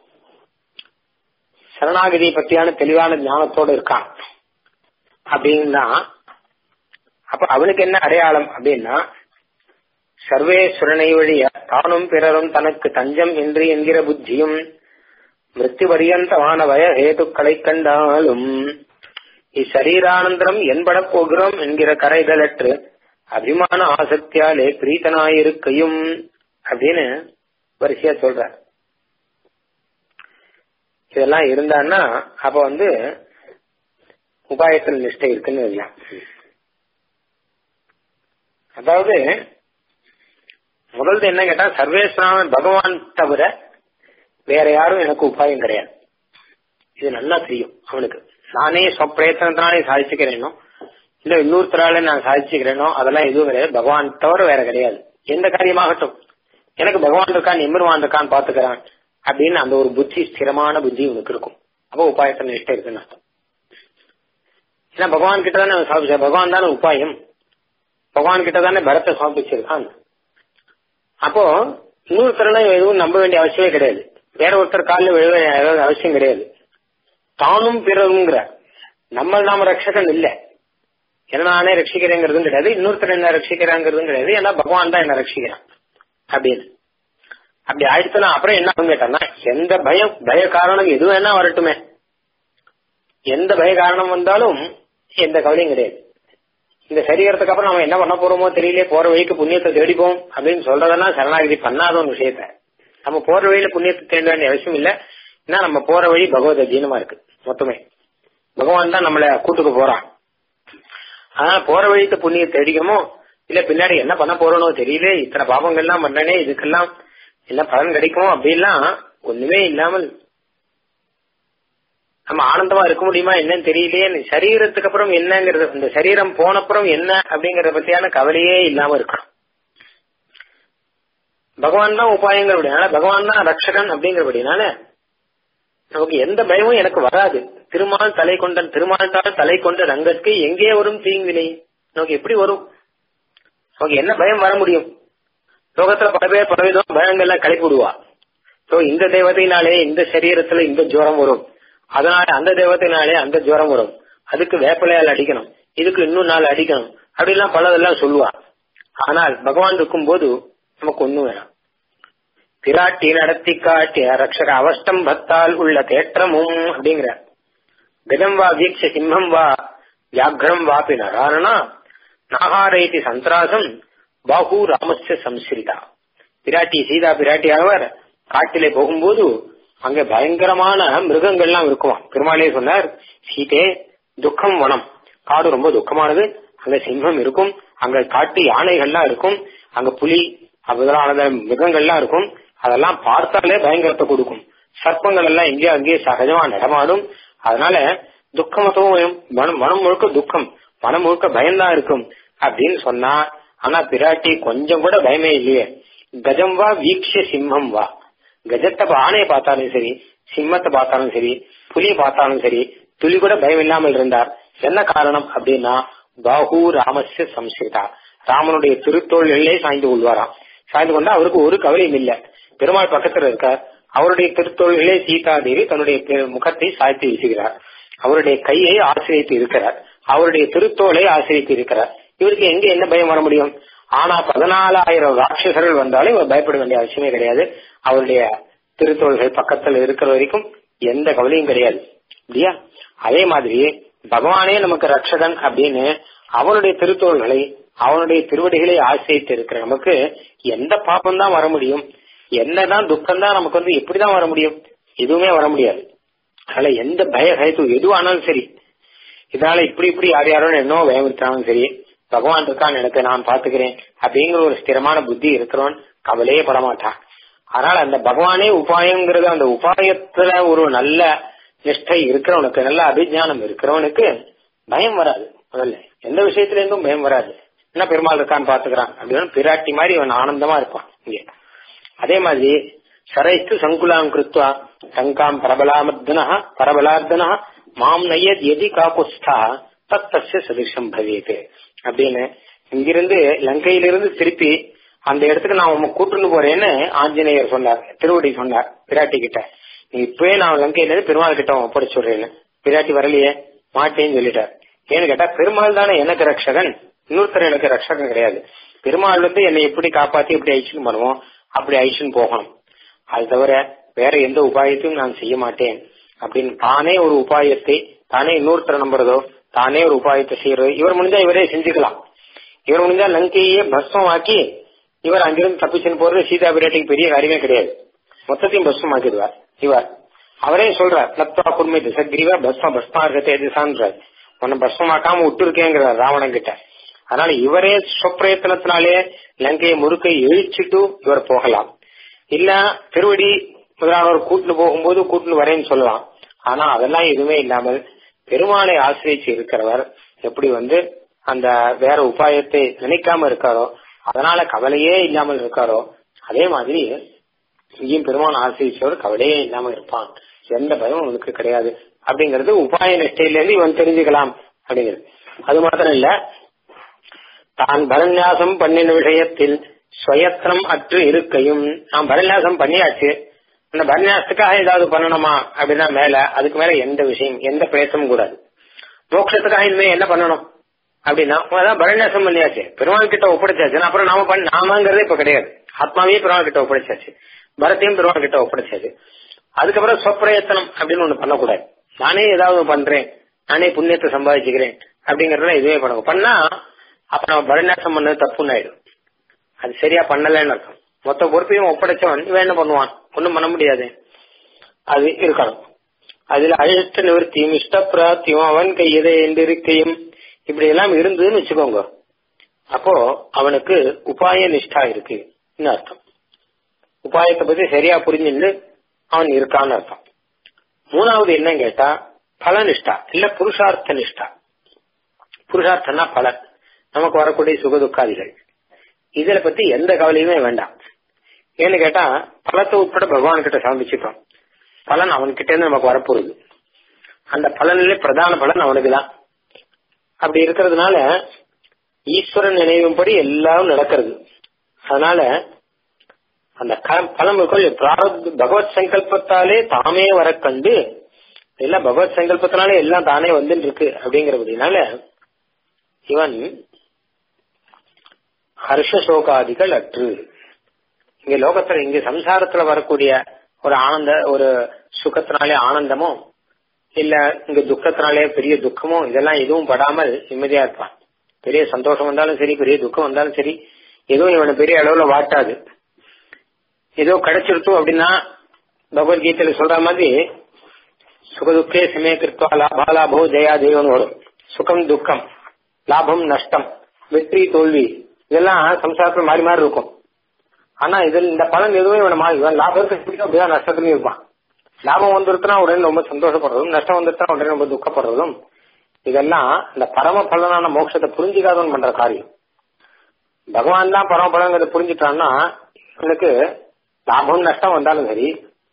சரணாகதியை பற்றியான தெளிவான ஞானத்தோடு இருக்கான் அப்படின்னா அப்ப அவனுக்கு என்ன அடையாளம் அப்படின்னா சர்வேஸ்வரனை வழிய தானும் பிறரும் தனக்கு தஞ்சம் என்று என்கிற புத்தியும் மிருத்தி பரியந்தமான வய ஹேதுக்களை கண்டாலும் இச்சரீரானந்தரம் என்பட போகிறோம் என்கிற கரைதலற்று அபிமான ஆசக்தியாலே பிரீத்தனாயிருக்கையும் அப்படின்னு வரிசையா சொல்ற இதெல்லாம் இருந்தான்னா அப்ப வந்து உபாயத்தில் நிஷ்டை இருக்குன்னு இல்லை அதாவது முதல்ல என்ன கேட்டா சர்வேஸ்வரன் பகவான் தவிர வேற யாரும் எனக்கு உபாயம் கிடையாது இது நல்லா தெரியும் அவனுக்கு நானே சொப்பிரயத்தனத்தினாலே சாதிச்சுக்கிறேனோ இல்ல இன்னொருத்தரால நான் சாதிச்சுக்கிறேனோ அதெல்லாம் எதுவும் கிடையாது பகவான் தவிர வேற கிடையாது எந்த காரியமாகட்டும் எனக்கு பகவான் இருக்கான் எம்பெருமான் இருக்கான் பாத்துக்கிறான் அப்படின்னு அந்த ஒரு புத்தி ஸ்திரமான புத்தி உனக்கு இருக்கும் அப்போ உபாயத்தை நிஷ்டை இருக்குன்னு அர்த்தம் ஏன்னா பகவான் கிட்ட தானே சாப்பிச்ச பகவான் தானே உபாயம் பகவான் கிட்ட தானே பரத்தை சமர்ப்பிச்சிருக்கான் அப்போ இன்னொருத்தரனை எதுவும் நம்ப வேண்டிய அவசியமே கிடையாது வேற ஒருத்தர் காலில் விழ வேண்டிய அவசியம் கிடையாது தானும் பிறருங்கிற நம்ம நாம ரட்சகன் இல்ல என்ன நானே ரட்சிக்கிறேங்கிறதும் கிடையாது இன்னொருத்தர் என்ன ரட்சிக்கிறாங்கிறதும் கிடையாது ஏன்னா பகவான் தான் என்ன ரட்சிக்கிறான் அப்படின்னு அப்படி ஆயிடுச்சுன்னா அப்புறம் என்ன ஆகும் கேட்டான்னா எந்த பயம் பய காரணம் எது வேணா வரட்டுமே எந்த பய காரணம் வந்தாலும் எந்த கவலையும் கிடையாது இந்த சரீரத்துக்கு அப்புறம் நம்ம என்ன பண்ண போறோமோ தெரியல போற வழிக்கு புண்ணியத்தை தேடிப்போம் அப்படின்னு சொல்றதெல்லாம் சரணாகிதி பண்ணாத ஒரு விஷயத்த நம்ம போற வழியில புண்ணியத்தை தேட வேண்டிய அவசியம் இல்ல ஏன்னா நம்ம போற வழி பகவத் அஜீனமா இருக்கு மொத்தமே பகவான் தான் நம்மள கூட்டுக்கு போறான் ஆனா போற வழிக்கு புண்ணியத்தை தேடிக்கணுமோ இல்ல பின்னாடி என்ன பண்ண போறோனோ தெரியல இத்தனை பாவங்கள்லாம் பண்ணனே இதுக்கெல்லாம் என்ன பலன் கிடைக்குமோ அப்படிலாம் ஒண்ணுமே இல்லாமல் நம்ம ஆனந்தமா இருக்க முடியுமா என்னன்னு தெரியலையே சரீரத்துக்கு அப்புறம் என்னங்கிறது இந்த சரீரம் போனப்புறம் என்ன அப்படிங்கறத பத்தியான கவலையே இல்லாம இருக்கணும் பகவான் தான் உபாயங்கிறபடினால பகவான் தான் ரட்சகன் அப்படிங்கிறபடினால நமக்கு எந்த பயமும் எனக்கு வராது திருமால் தலை கொண்டன் திருமால்தால் தலை கொண்ட ரங்கத்துக்கு எங்கே வரும் தீங்கினை நமக்கு எப்படி வரும் நமக்கு என்ன பயம் வர முடியும் லோகத்துல பல பேர் பலவிதம் பயங்கள்லாம் கிளப்பி விடுவா சோ இந்த தெய்வத்தினாலே இந்த சரீரத்துல இந்த ஜுரம் வரும் அதனால அந்த தெய்வத்தினாலே அந்த ஜுரம் வரும் அதுக்கு வேப்பிலையால் அடிக்கணும் இதுக்கு இன்னும் நாள் அடிக்கணும் அப்படிலாம் பலதெல்லாம் சொல்லுவா ஆனால் பகவான் இருக்கும் போது நமக்கு ஒண்ணும் வேணாம் பிராட்டி நடத்தி காட்டிய ரக்ஷக அவஸ்தம் பக்தால் உள்ள தேற்றமும் அப்படிங்கிற கஜம் வா வீக்ஷ சிம்மம் வா வியாக்ரம் வாபி நராரணா நாகாரைதி சந்திராசம் பாகு ராமஸ்ய சம்ஸ்ரிதா பிராட்டி சீதா பிராட்டியானவர் காட்டிலே போகும்போது அங்க பயங்கரமான மிருகங்கள்லாம் இருக்குமா பெருமாளே சொன்னார் சீதே துக்கம் வனம் காடு ரொம்ப துக்கமானது அங்க சிம்மம் இருக்கும் அங்க காட்டு யானைகள்லாம் இருக்கும் அங்க புலி முதலான மிருகங்கள்லாம் இருக்கும் அதெல்லாம் பார்த்தாலே பயங்கரத்தை கொடுக்கும் சர்ப்பங்கள் எல்லாம் எங்கேயோ அங்கேயே சகஜமா நடமாடும் அதனால துக்கமத்துவம் மனம் மனம் முழுக்க துக்கம் மனம் முழுக்க பயம்தான் இருக்கும் அப்படின்னு சொன்னா ஆனா பிராட்டி கொஞ்சம் கூட பயமே இல்லையே கஜம் வா வீக்ஷ சிம்மம் வா கஜத்தை ஆணையை பார்த்தாலும் சரி சிம்மத்தை பார்த்தாலும் சரி புலியை பார்த்தாலும் சரி துளி கூட பயம் இல்லாமல் இருந்தார் என்ன காரணம் அப்படின்னா பாகு ராமஸ்ய சம்ஸ்கிருதா ராமனுடைய திருத்தோள்களிலே சாய்ந்து கொள்வாராம் சாய்ந்து கொண்டா அவருக்கு ஒரு கவலையும் இல்ல பெருமாள் பக்கத்துல இருக்கார் அவருடைய திருத்தோள்களே சீதாதேவி தன்னுடைய முகத்தை சாய்த்து வீசுகிறார் அவருடைய கையை ஆசிரியத்து இருக்கிறார் அவருடைய திருத்தோளை ஆசிரியத்து இருக்கிறார் இவருக்கு எங்க என்ன பயம் வர முடியும் ஆனா பதினாலாயிரம் ராட்சசர்கள் வந்தாலும் இவர் பயப்பட வேண்டிய அவசியமே கிடையாது அவருடைய திருத்தோள்கள் பக்கத்துல இருக்கிற வரைக்கும் எந்த கவலையும் கிடையாது இல்லையா அதே மாதிரி பகவானே நமக்கு ரட்சகன் அப்படின்னு அவனுடைய திருத்தோள்களை அவனுடைய திருவடிகளை ஆசிரியத்து இருக்கிற நமக்கு எந்த பாப்பம் தான் வர முடியும் என்னதான் துக்கம் தான் நமக்கு வந்து எப்படிதான் வர முடியும் எதுவுமே வர முடியாது அதனால எந்த பய ஹயத்து எதுவானாலும் சரி இதனால இப்படி இப்படி யார் யாரோ என்னோ பயமுறுத்தாலும் சரி பகவான் இருக்கான் எனக்கு நான் பாத்துக்கிறேன் அப்படிங்கிற ஒரு ஸ்திரமான புத்தி இருக்கிறவன் கவலையே படமாட்டான் அதனால அந்த பகவானே உபாயங்கிறது அந்த உபாயத்துல ஒரு நல்ல நிஷ்டை இருக்கிறவனுக்கு நல்ல அபிஜானம் இருக்கிறவனுக்கு பயம் வராது முதல்ல எந்த விஷயத்துல இருந்தும் பயம் வராது என்ன பெருமாள் இருக்கான்னு பாத்துக்கிறான் அப்படின்னு பிராட்டி மாதிரி அவன் ஆனந்தமா இருப்பான் இங்க அதே மாதிரி சரைஸ்து சங்குலாம் கிருத்வா சங்காம் பரபலாமர்தனா பரபலார்தனா மாம் நையத் எதி காகுஸ்தா தத் தஸ்ய சதிர்ஷம் பவேது அப்படின்னு இங்கிருந்து லங்கையிலிருந்து திருப்பி அந்த இடத்துக்கு நான் உங்க கூட்டுன்னு போறேன்னு ஆஞ்சநேயர் சொன்னார் திருவடி சொன்னார் பிராட்டி கிட்ட நீ இப்பவே நான் லங்கையில இருந்து பெருமாள் கிட்ட ஒப்படைச்சு விடுறேன்னு பிராட்டி வரலையே மாட்டேன்னு சொல்லிட்டார் ஏன்னு கேட்டா பெருமாள் தானே எனக்கு ரட்சகன் இன்னொருத்தர் எனக்கு ரட்சகன் கிடையாது பெருமாள் வந்து என்னை எப்படி காப்பாத்தி எப்படி ஐஷன் பண்ணுவோம் அப்படி ஐஷன் போகணும் அது தவிர வேற எந்த உபாயத்தையும் நான் செய்ய மாட்டேன் அப்படின்னு தானே ஒரு உபாயத்தை தானே இன்னொருத்தரை நம்புறதோ தானே ஒரு உபாயத்தை செய்யறதோ இவர் முடிஞ்சா இவரே செஞ்சுக்கலாம் இவர் முடிஞ்சா லங்கையே பஸ்மம் ஆக்கி இவர் அங்கிருந்து தப்பிச்சுன்னு போறது சீதா பிராட்டிக்கு பெரிய காரியமே கிடையாது மொத்தத்தையும் பஸ்மம் ஆக்கிடுவார் இவர் அவரே சொல்றார் நத்வா குர்மை திசகிரிவா பஸ்ம பஸ்மா இருக்கத்தே திசான்றார் உன்னை பஸ்மமாக்காம விட்டு இருக்கேங்கிறார் ராவணன் கிட்ட அதனால இவரே சொப்பிரயத்தனத்தினாலே லங்கையை முறுக்கை இழிச்சிட்டு இவர் போகலாம் இல்ல திருவடி முதலானவர் கூட்டுன்னு போகும்போது கூட்டுன்னு வரேன்னு சொல்லலாம் ஆனா அதெல்லாம் எதுவுமே இல்லாமல் பெருமானை ஆசிரியிச்சு இருக்கிறவர் எப்படி வந்து அந்த வேற உபாயத்தை நினைக்காம இருக்காரோ அதனால கவலையே இல்லாமல் இருக்காரோ அதே மாதிரி இங்கேயும் பெருமான் ஆசிரியர் கவலையே இல்லாம இருப்பான் எந்த பயமும் அவனுக்கு கிடையாது அப்படிங்கிறது உபாய நிஷ்டையில இருந்து இவன் தெரிஞ்சுக்கலாம் அப்படிங்கிறது அது மாத்திரம் இல்ல தான் பரநியாசம் பண்ணின விஷயத்தில் ஸ்வயத்திரம் அற்று இருக்கையும் நான் பரநியாசம் பண்ணியாச்சு அந்த பரநியாசத்துக்காக ஏதாவது பண்ணணுமா அப்படின்னா மேல அதுக்கு மேல எந்த விஷயம் எந்த பிரயத்தமும் கூடாது மோட்சத்துக்காக இனிமே என்ன பண்ணணும் அப்படின்னா அதான் பரநியாசம் பண்ணியாச்சு பெருமாள் கிட்ட ஒப்படைச்சாச்சு அப்புறம் நாம பண்ண நாமங்கிறதே இப்ப கிடையாது ஆத்மாவே பெருமாள் கிட்ட ஒப்படைச்சாச்சு பரத்தையும் பெருமாள் கிட்ட ஒப்படைச்சாச்சு அதுக்கப்புறம் சொப்பிரயத்தனம் அப்படின்னு ஒண்ணு பண்ணக்கூடாது நானே ஏதாவது பண்றேன் நானே புண்ணியத்தை சம்பாதிச்சுக்கிறேன் அப்படிங்கறதுல இதுவே பண்ண பண்ணா அப்ப நம்ம பரநியாசம் பண்ணது தப்புன்னு ஆயிடும் அது சரியா பண்ணலன்னு அர்த்தம் மொத்த பொறுப்பையும் ஒப்படைச்சவன் இவன் என்ன பண்ணுவான் ஒன்னும் பண்ண முடியாது அது இருக்கணும் அதுல அழிஷ்ட நிவர்த்தியும் இஷ்ட பிராப்தியும் அவன் கையதை என்று இருக்கையும் இப்படி எல்லாம் இருந்ததுன்னு வச்சுக்கோங்க அப்போ அவனுக்கு உபாய நிஷ்டா இருக்கு அர்த்தம் உபாயத்தை பத்தி சரியா புரிஞ்சுட்டு அவன் இருக்கான்னு அர்த்தம் மூணாவது என்ன கேட்டா பலனிஷ்டா இல்ல புருஷார்த்த நிஷ்டா புருஷார்த்தம்னா பலன் நமக்கு வரக்கூடிய சுகதுக்காதிகள் இதுல பத்தி எந்த கவலையுமே வேண்டாம் ஏன்னு கேட்டா பலத்தை உட்பட பகவான் கிட்ட சமர்ப்பிச்சுட்டோம் பலன் அவன்கிட்ட இருந்து நமக்கு வரப்போகுது அந்த பலனிலே பிரதான பலன் அவனுக்கு தான் அப்படி இருக்கிறதுனால ஈஸ்வரன் நினைவும்படி எல்லாம் நடக்கிறது அதனால அந்த பலமுகள் பிராரத் பகவத் சங்கல்பத்தாலே தாமே வர கண்டு இல்ல பகவத் சங்கல்பத்தினாலே எல்லாம் தானே வந்துட்டு இருக்கு அப்படிங்கறதுனால இவன் ஹர்ஷசோகாதிகள் அற்று இங்க லோகத்துல இங்க சம்சாரத்துல வரக்கூடிய ஒரு ஆனந்த ஒரு சுகத்தினாலே ஆனந்தமோ இல்ல இங்க துக்கத்தினாலே பெரிய துக்கமோ இதெல்லாம் எதுவும் படாமல் நிம்மதியா இருப்பான் பெரிய சந்தோஷம் வந்தாலும் சரி பெரிய துக்கம் வந்தாலும் சரி எதுவும் இவனை பெரிய அளவுல வாட்டாது ஏதோ கிடைச்சிருத்தோம் அப்படின்னா பகவத்கீதையில சொல்ற மாதிரி சுகதுக்கே சமய கிருத்வா லாபா லாபோ ஜெயா தெய்வம்னு வரும் சுகம் துக்கம் லாபம் நஷ்டம் வெற்றி தோல்வி இதெல்லாம் சம்சாரத்தில் மாறி மாறி இருக்கும் ஆனா இதில் இந்த பலன் எதுவும் இவனை மாறி இவன் லாபத்துக்கு பிடிக்கும் அப்படிதான் நஷ்டத்துலயும் இருப்பான் லாபம் வந்துருச்சுனா உடனே ரொம்ப சந்தோஷப்படுறதும் நஷ்டம் வந்துருச்சுனா உடனே ரொம்ப துக்கப்படுறதும் இதெல்லாம் இந்த பரம பலனான மோட்சத்தை புரிஞ்சுக்காதவன் பண்ற காரியம் பகவான் தான் பரம பலங்கிறத புரிஞ்சுட்டான்னா இவனுக்கு லாபம் நஷ்டம் வந்தாலும் சரி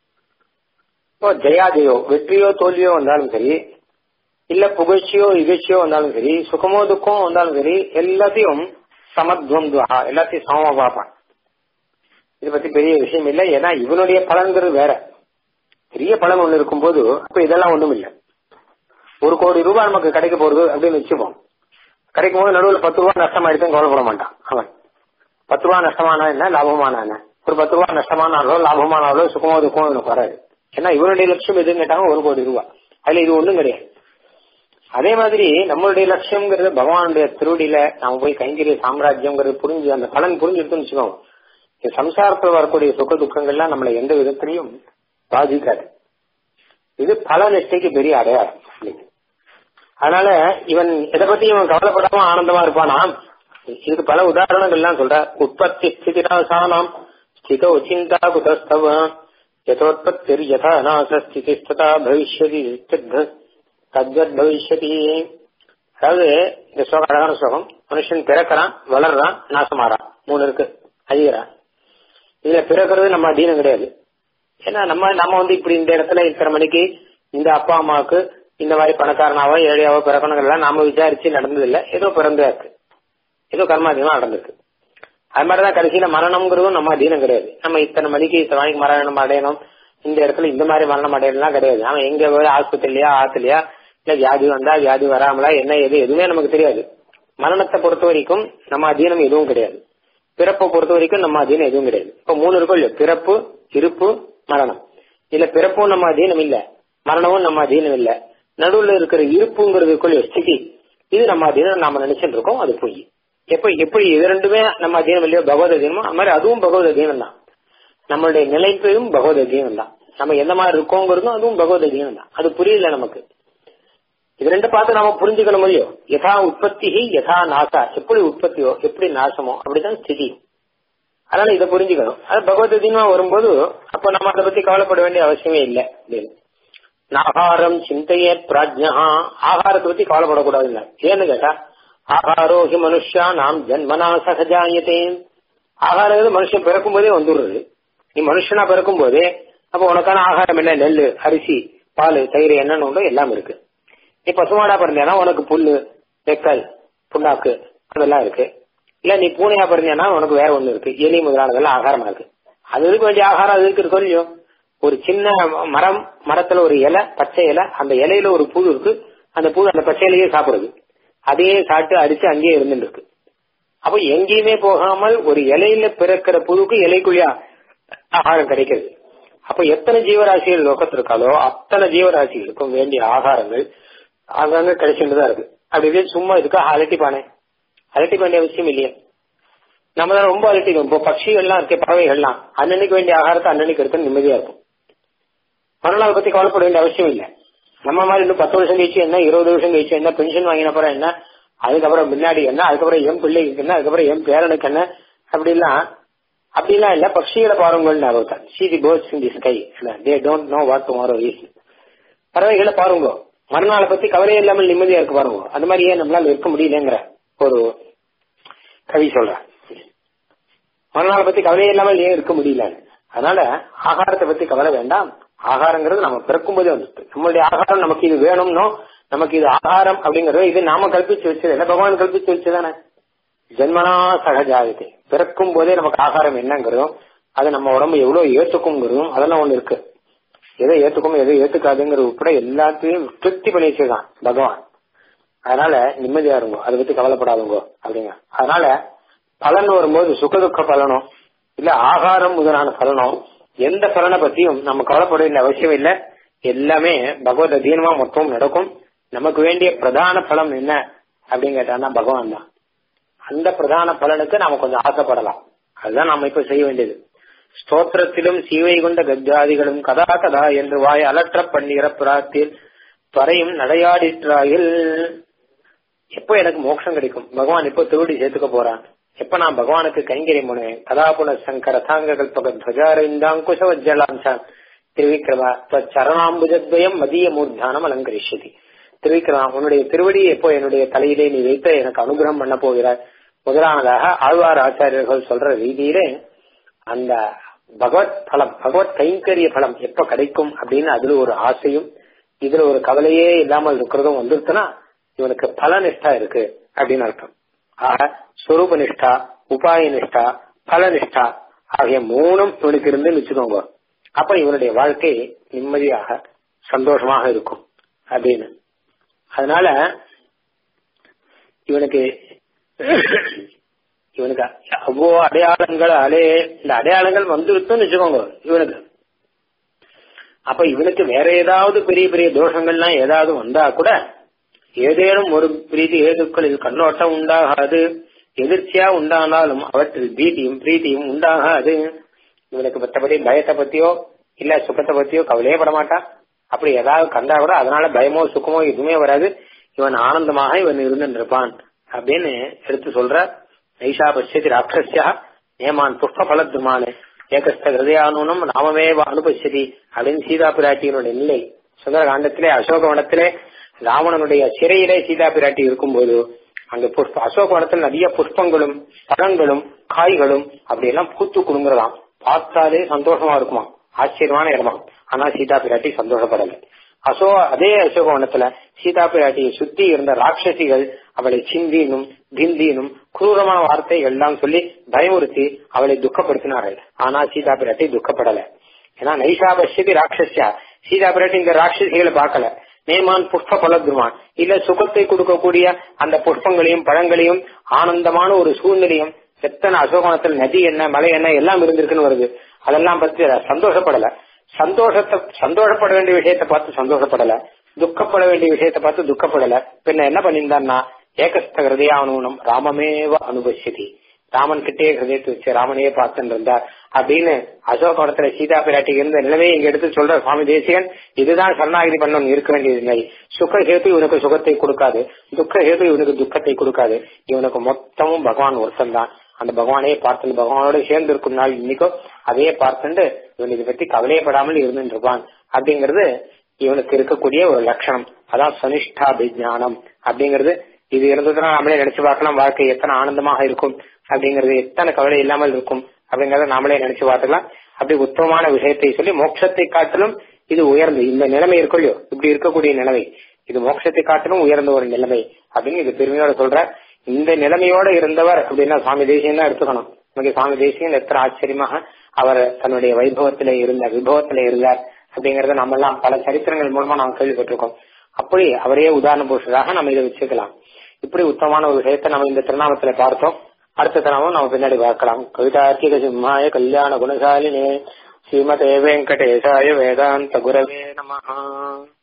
ஜெயா ஜெயோ வெற்றியோ தோல்வியோ வந்தாலும் சரி இல்ல புகழ்ச்சியோ இகழ்ச்சியோ வந்தாலும் சரி சுகமோ துக்கமோ வந்தாலும் சரி எல்லாத்தையும் சமத்வந்துவா எல்லாத்தையும் சமமா பார்ப்பான் இதை பத்தி பெரிய விஷயம் இல்லை ஏன்னா இவனுடைய பலன்கிறது வேற பெரிய பலன் ஒண்ணு இருக்கும்போது அப்ப இதெல்லாம் ஒண்ணும் இல்லை ஒரு கோடி ரூபாய் நமக்கு கிடைக்க போறது அப்படின்னு வச்சுப்போம் கிடைக்கும் போது நடுவில் பத்து ரூபாய் நஷ்டம் ஆயிடுச்சுன்னு கவலைப்பட மாட்டான் அவன் பத்து ரூபாய் நஷ்டமானா என்ன லாபமானா என்ன ஒரு பத்து ரூபாய் நஷ்டமானாலோ லாபமானாலோ சுகமோ துக்கமோ எனக்கு வராது ஏன்னா இவனுடைய லட்சியம் எதுன்னு கேட்டாங்க ஒரு கோடி ரூபாய் அதுல இது ஒண்ணும் கிடையாது அதே மாதிரி நம்மளுடைய லட்சியம்ங்கிறது பகவானுடைய திருவடியில நாம போய் கைங்கரிய சாம்ராஜ்யம்ங்கிறது புரிஞ்சு அந்த பலன் புரிஞ்சுட்டுன்னு வச்சுக்கோங்க சம்சாரத்தில் வரக்கூடிய சுக துக்கங்கள்லாம் நம்மளை எந்த விதத்திலையும் பாதிக்காது இது பல நிஷ்டைக்கு பெரிய அடையாளம் அதனால இவன் எதை பத்தி இவன் கவலைப்படாம ஆனந்தமா இருப்பானா இதுக்கு பல உதாரணங்கள்லாம் சொல்ற உற்பத்தி ஸ்திதிராசானாம் ஸ்திதோ சிந்தா குதஸ்தவ யதோத்பத்திர் யதா நாச ஸ்திதிஸ்ததா பவிஷ்யதி தத்வத் பவிஷ்யதி அதாவது இந்த ஸ்லோகம் அழகான ஸ்லோகம் மனுஷன் பிறக்கிறான் வளர்றான் நாசமாறான் மூணு இருக்கு அழிகிறான் இதுல பிறக்கிறது நம்ம அதீனம் கிடையாது ஏன்னா நம்ம நம்ம வந்து இப்படி இந்த இடத்துல இத்தனை மணிக்கு இந்த அப்பா அம்மாவுக்கு இந்த மாதிரி பணக்காரனாவோ ஏழையாவோ பிறக்கணுங்கிறதெல்லாம் நாம விசாரிச்சு நடந்ததில்லை ஏதோ பிறந்தா இருக்கு ஏதோ கர்மாதீனமா நடந்திருக்கு அது மாதிரிதான் கடைசியில மரணம்ங்கிறதும் நம்ம அதீனம் கிடையாது நம்ம இத்தனை மணிக்கு இத்தனை மணிக்கு மரணம் அடையணும் இந்த இடத்துல இந்த மாதிரி மரணம் அடையலாம் கிடையாது நாம எங்க போய் ஆஸ்பத்திரியா ஆத்துலயா இல்ல வியாதி வந்தா வியாதி வராமலா என்ன எது எதுவுமே நமக்கு தெரியாது மரணத்தை பொறுத்த வரைக்கும் நம்ம அதீனம் எதுவும் கிடையாது பிறப்பை பொறுத்த வரைக்கும் நம்ம அதீனம் எதுவும் கிடையாது இப்ப மூணு இருக்கும் இல்லையா பிறப்பு இருப்பு மரணம் இல்ல பிறப்பும் நம்ம அதீனம் இல்ல மரணமும் நம்ம அதீனம் இல்ல நடுவுல இருக்கிற இருப்புங்கிறதுக்குள்ள ஸ்திதி இது நம்ம அதீனம் நாம நினைச்சிட்டு இருக்கோம் அது பொய் எப்ப எப்படி இது ரெண்டுமே நம்ம அதீனம் இல்லையோ பகவத் அதீனமோ அது மாதிரி அதுவும் பகவத் அதீனம் தான் நம்மளுடைய நிலைப்பையும் பகவத் அதீனம் தான் நம்ம எந்த மாதிரி இருக்கோங்கிறதும் அதுவும் பகவத் அதீனம் தான் அது புரியல நமக்கு இது ரெண்டு பார்த்து நாம புரிஞ்சுக்கணும் இல்லையோ யதா உற்பத்தி யதா நாசா எப்படி உற்பத்தியோ எப்படி நாசமோ அப்படிதான் ஸ்திதி அதனால இதை புரிஞ்சுக்கணும் அது பகவத் தீனமா வரும்போது அப்ப நம்ம அதை பத்தி கவலைப்பட வேண்டிய அவசியமே இல்லை அப்படின்னு நாகாரம் சிந்தையே பிராஜ்யா ஆகாரத்தை பத்தி கவலைப்படக்கூடாதுல்ல ஏன்னு கேட்டா ஆகாரோஹி மனுஷா நாம் ஜன்மனா சகஜாயத்தே ஆகாரம் மனுஷன் பிறக்கும் போதே வந்துடுறது நீ மனுஷனா பிறக்கும் போதே அப்ப உனக்கான ஆகாரம் என்ன நெல் அரிசி பால் தயிர் என்னன்னு உண்டோ எல்லாம் இருக்கு நீ பசுமாடா பிறந்தேன்னா உனக்கு புல்லு வெக்கல் புண்ணாக்கு அதெல்லாம் இருக்கு இல்ல நீ பூனையா பிறந்தேன்னா உனக்கு வேற ஒண்ணு இருக்கு எலி முதலானதெல்லாம் ஆகாரமா இருக்கு அது இதுக்கு வேண்டிய ஆகாரம் அது இருக்கு இல்லையோ ஒரு சின்ன மரம் மரத்துல ஒரு இலை பச்சை இலை அந்த இலையில ஒரு புழு இருக்கு அந்த புழு அந்த பச்சை இலையே சாப்பிடுது அதையே சாப்பிட்டு அடிச்சு அங்கேயே இருந்துட்டு இருக்கு அப்ப எங்கேயுமே போகாமல் ஒரு இலையில பிறக்கிற புழுக்கு இலைக்குழியா ஆகாரம் கிடைக்கிறது அப்ப எத்தனை ஜீவராசிகள் லோகத்தில் இருக்காலோ அத்தனை ஜீவராசிகளுக்கும் வேண்டிய ஆகாரங்கள் அங்கங்க கிடைச்சிட்டு தான் இருக்கு அப்படி இதே சும்மா இருக்கா அலட்டிப்பானே அலட்டிக்க வேண்டிய அவசியம் இல்லையே நம்ம தான் ரொம்ப அலட்டிக்கணும் இப்போ பட்சிகள்லாம் இருக்கு பறவைகள்லாம் அன்னன்னைக்கு வேண்டிய ஆகாரத்தை அன்னன்னைக்கு எடுத்து நிம்மதியா இருக்கும் மறுநாள் பத்தி கவலைப்பட வேண்டிய அவசியம் இல்லை நம்ம மாதிரி இன்னும் பத்து வருஷம் கழிச்சு என்ன இருபது வருஷம் கழிச்சு என்ன பென்ஷன் வாங்கின அப்புறம் என்ன அதுக்கப்புறம் முன்னாடி என்ன அதுக்கப்புறம் என் பிள்ளைக்கு என்ன அதுக்கப்புறம் என் பேரனுக்கு என்ன அப்படிலாம் அப்படிலாம் இல்ல பட்சிகளை பாருங்கள் ஞாபகம் see the birds in the sky they don't know what tomorrow is பறவைகளை பாருங்க மறுநாளை பத்தி கவலை இல்லாமல் நிம்மதியா இருக்கு பாருங்க அந்த மாதிரி ஏன் நம்மளால இருக்க முடியலங்கிற ஒரு கவி சொல்ற மறுநாளை பத்தி கவலை இல்லாமல் ஏன் இருக்க முடியல அதனால ஆகாரத்தை பத்தி கவலை வேண்டாம் ஆகாரங்கிறது நம்ம பிறக்கும் போதே வந்துட்டு நம்மளுடைய ஆகாரம் நமக்கு இது வேணும்னோ நமக்கு இது ஆகாரம் அப்படிங்கறது இது நாம கல்பிச்சு வச்சது இல்ல பகவான் கல்பிச்சு வச்சுதானே ஜென்மனா சகஜாயத்தை பிறக்கும் போதே நமக்கு ஆகாரம் என்னங்கிறதும் அது நம்ம உடம்பு எவ்வளவு ஏத்துக்குங்கிறதும் அதெல்லாம் ஒண்ணு இருக்கு எதை ஏத்துக்கும் எதை ஏத்துக்காதுங்கிறது உட்பட எல்லாத்தையும் திருப்தி பண்ணி வச்சிருக்கான் பகவான் அதனால நிம்மதியா இருங்கோ அதை பத்தி கவலைப்படாதுங்கோ அப்படிங்க அதனால பலன் வரும்போது சுகதுக்க பலனோ இல்ல ஆகாரம் முதலான பலனோ எந்த பலனை பத்தியும் நம்ம கவலைப்பட வேண்டிய அவசியம் இல்ல எல்லாமே பகவத் அதீனமா மொத்தம் நடக்கும் நமக்கு வேண்டிய பிரதான பலம் என்ன அப்படின்னு கேட்டான்னா பகவான் தான் அந்த பிரதான பலனுக்கு நாம கொஞ்சம் ஆசைப்படலாம் அதுதான் நாம இப்ப செய்ய வேண்டியது ஸ்தோத்திரத்திலும் சீவை கொண்ட கஜாதிகளும் கதா கதா என்று வாய் அலற்ற பண்ணுகிற பிராத்தில் துறையும் நடையாடிற்றாயில் எப்போ எனக்கு மோட்சம் கிடைக்கும் பகவான் எப்போ திருவடி சேர்த்துக்க போறான் எப்ப நான் பகவானுக்கு கைங்கரியம் பண்ணுவேன் கதாபுன சங்கர தாங்க கல்பக துவஜாரவிந்தாங்குஷவஜலாம்சான் திருவிக்ரம சரணாம்புஜத்வயம் மதிய மூர்த்தானம் அலங்கரிஷதி திருவிக்ரமா உன்னுடைய திருவடி எப்போ என்னுடைய தலையிலே நீ வைத்து எனக்கு அனுகிரகம் பண்ண போகிறாய் முதலானதாக ஆழ்வார் ஆச்சாரியர்கள் சொல்ற ரீதியிலே அந்த பகவத் பலம் பகவத் கைங்கரிய பலம் எப்ப கிடைக்கும் அப்படின்னு அதுல ஒரு ஆசையும் இதுல ஒரு கவலையே இல்லாமல் இருக்கிறதும் வந்துருச்சுன்னா இவனுக்கு பல நிஷ்டா இருக்கு அப்படின்னு அர்த்தம் ஆக ஸ்வரூப நிஷ்டா உபாய நிஷ்டா பல நிஷ்டா ஆகிய மூணும் இவனுக்கு இருந்து வச்சுக்கோங்க அப்ப இவனுடைய வாழ்க்கை நிம்மதியாக சந்தோஷமாக இருக்கும் அப்படின்னு அதனால இவனுக்கு இவனுக்கு அவ்வளோ அடையாளங்கள் அலே இந்த அடையாளங்கள் வந்துருச்சுன்னு வச்சுக்கோங்க இவனுக்கு அப்ப இவனுக்கு வேற ஏதாவது பெரிய பெரிய தோஷங்கள்லாம் ஏதாவது வந்தா கூட ஏதேனும் ஒரு பிரீதி ஏதுக்களில் கண்ணோட்டம் உண்டாகாது எதிர்ச்சியா உண்டானாலும் அவற்றில் பீதியும் பிரீதியும் உண்டாகாது இவனுக்கு மற்றபடி பயத்தை பத்தியோ இல்ல சுகத்தை பத்தியோ கவலையே பட மாட்டான் அப்படி ஏதாவது கண்டா கூட அதனால பயமோ சுகமோ எதுவுமே வராது இவன் ஆனந்தமாக இவன் இருந்துட்டு இருப்பான் அப்படின்னு எடுத்து சொல்ற நைஷா பசியதி ராட்சசியா ஏமான் புஷ்ப பலத்துமான ஏகஸ்த ஹிருதயானுனம் நாமமே அனுபவிச்சதி அப்படின்னு சீதா பிராட்டியினுடைய நிலை சுந்தர காண்டத்திலே அசோகவனத்திலே ராவணனுடைய சிறையிலே சீதா பிராட்டி இருக்கும்போது அங்க புஷ்ப அசோகவனத்தில் நிறைய புஷ்பங்களும் பழங்களும் காய்களும் அப்படி எல்லாம் பூத்து குடுங்குறதாம் பார்த்தாலே சந்தோஷமா இருக்குமா ஆச்சரியமான இடமா ஆனா சீதா பிராட்டி சந்தோஷப்படலை அசோ அதே அசோகவனத்துல சீதா பிராட்டியை சுத்தி இருந்த ராட்சசிகள் அவளை சிந்தினும் பிந்தினும் குரூரமான வார்த்தை எல்லாம் சொல்லி பயமுறுத்தி அவளை துக்கப்படுத்தினார்கள் ஆனா சீதா பிராட்டி துக்கப்படல ஏன்னா நைஷா பஷ்யதி ராட்சசியா சீதா பிராட்டி இந்த ராட்சசிகளை பார்க்கல நேமான் புஷ்ப பலத்ருமான் இல்ல சுகத்தை கொடுக்கக்கூடிய அந்த புஷ்பங்களையும் பழங்களையும் ஆனந்தமான ஒரு சூழ்நிலையும் எத்தனை அசோகவனத்தில் நதி என்ன மலை என்ன எல்லாம் இருந்திருக்குன்னு வருது அதெல்லாம் பத்தி சந்தோஷப்படல சந்தோஷத்தை சந்தோஷப்பட வேண்டிய விஷயத்தை பார்த்து சந்தோஷப்படல துக்கப்பட வேண்டிய விஷயத்தை பார்த்து துக்கப்படல பின்ன என்ன பண்ணியிருந்தான்னா ஏகஸ்த ஹிருதயானுனம் ராமமேவ அனுபவிச்சதி ராமன் கிட்டே ஹிருதயத்தை வச்சு ராமனையே பார்த்துட்டு இருந்தார் அப்படின்னு அசோகவனத்துல சீதா பிராட்டி இருந்த நிலைமையை இங்க எடுத்து சொல்ற சுவாமி தேசிகன் இதுதான் சரணாகிதி பண்ணணும் இருக்க வேண்டியதில்லை சுக ஹேத்து இவனுக்கு சுகத்தை கொடுக்காது துக்க ஹேத்து இவனுக்கு துக்கத்தை கொடுக்காது இவனுக்கு மொத்தமும் பகவான் ஒருத்தன் தான் அந்த பகவானையே பார்த்து பகவானோட சேர்ந்து இருக்கும் நாள் இன்னைக்கோ அதையே பார்த்துட்டு இவன் இதை பத்தி கவலையப்படாமல் இருந்துட்டு இருப்பான் அப்படிங்கறது இவனுக்கு இருக்கக்கூடிய ஒரு லட்சணம் அதான் சனிஷ்டாபிஜானம் அப்படிங்கிறது இது இருந்ததுன்னா நாமளே நினைச்சு பார்க்கலாம் வாழ்க்கை எத்தனை ஆனந்தமாக இருக்கும் அப்படிங்கிறது எத்தனை கவலை இல்லாமல் இருக்கும் அப்படிங்கறத நாமளே நினைச்சு பார்த்துக்கலாம் அப்படி உத்தமமான விஷயத்தை சொல்லி மோட்சத்தை காட்டிலும் இது உயர்ந்து இந்த நிலைமை இருக்கும் இல்லையோ இப்படி இருக்கக்கூடிய நிலைமை இது மோட்சத்தை காட்டிலும் உயர்ந்த ஒரு நிலைமை அப்படின்னு இது பெருமையோட சொல்ற இந்த நிலைமையோட இருந்தவர் அப்படின்னா சுவாமி தேசியம் தான் எடுத்துக்கணும் நமக்கு சுவாமி தேசியம் எத்தனை ஆச்சரியமாக அவர் தன்னுடைய வைபவத்திலே இருந்தார் விபவத்திலே இருந்தார் அப்படிங்கறத நம்ம எல்லாம் பல சரித்திரங்கள் மூலமா நாம் கேள்விப்பட்டிருக்கோம் அப்படி அவரே உதாரண புருஷராக நம்ம இதை வச்சுக்கலாம் இப்படி உத்தமமான ஒரு விஷயத்தை நம்ம இந்த திருநாமத்துல பார்த்தோம் அடுத்த தினமும் நம்ம பின்னாடி பார்க்கலாம் கவிதார்த்திக சிம்மாய கல்யாண குணசாலினே ஸ்ரீமதே வெங்கடேசாய வேதாந்த குரவே நமஹா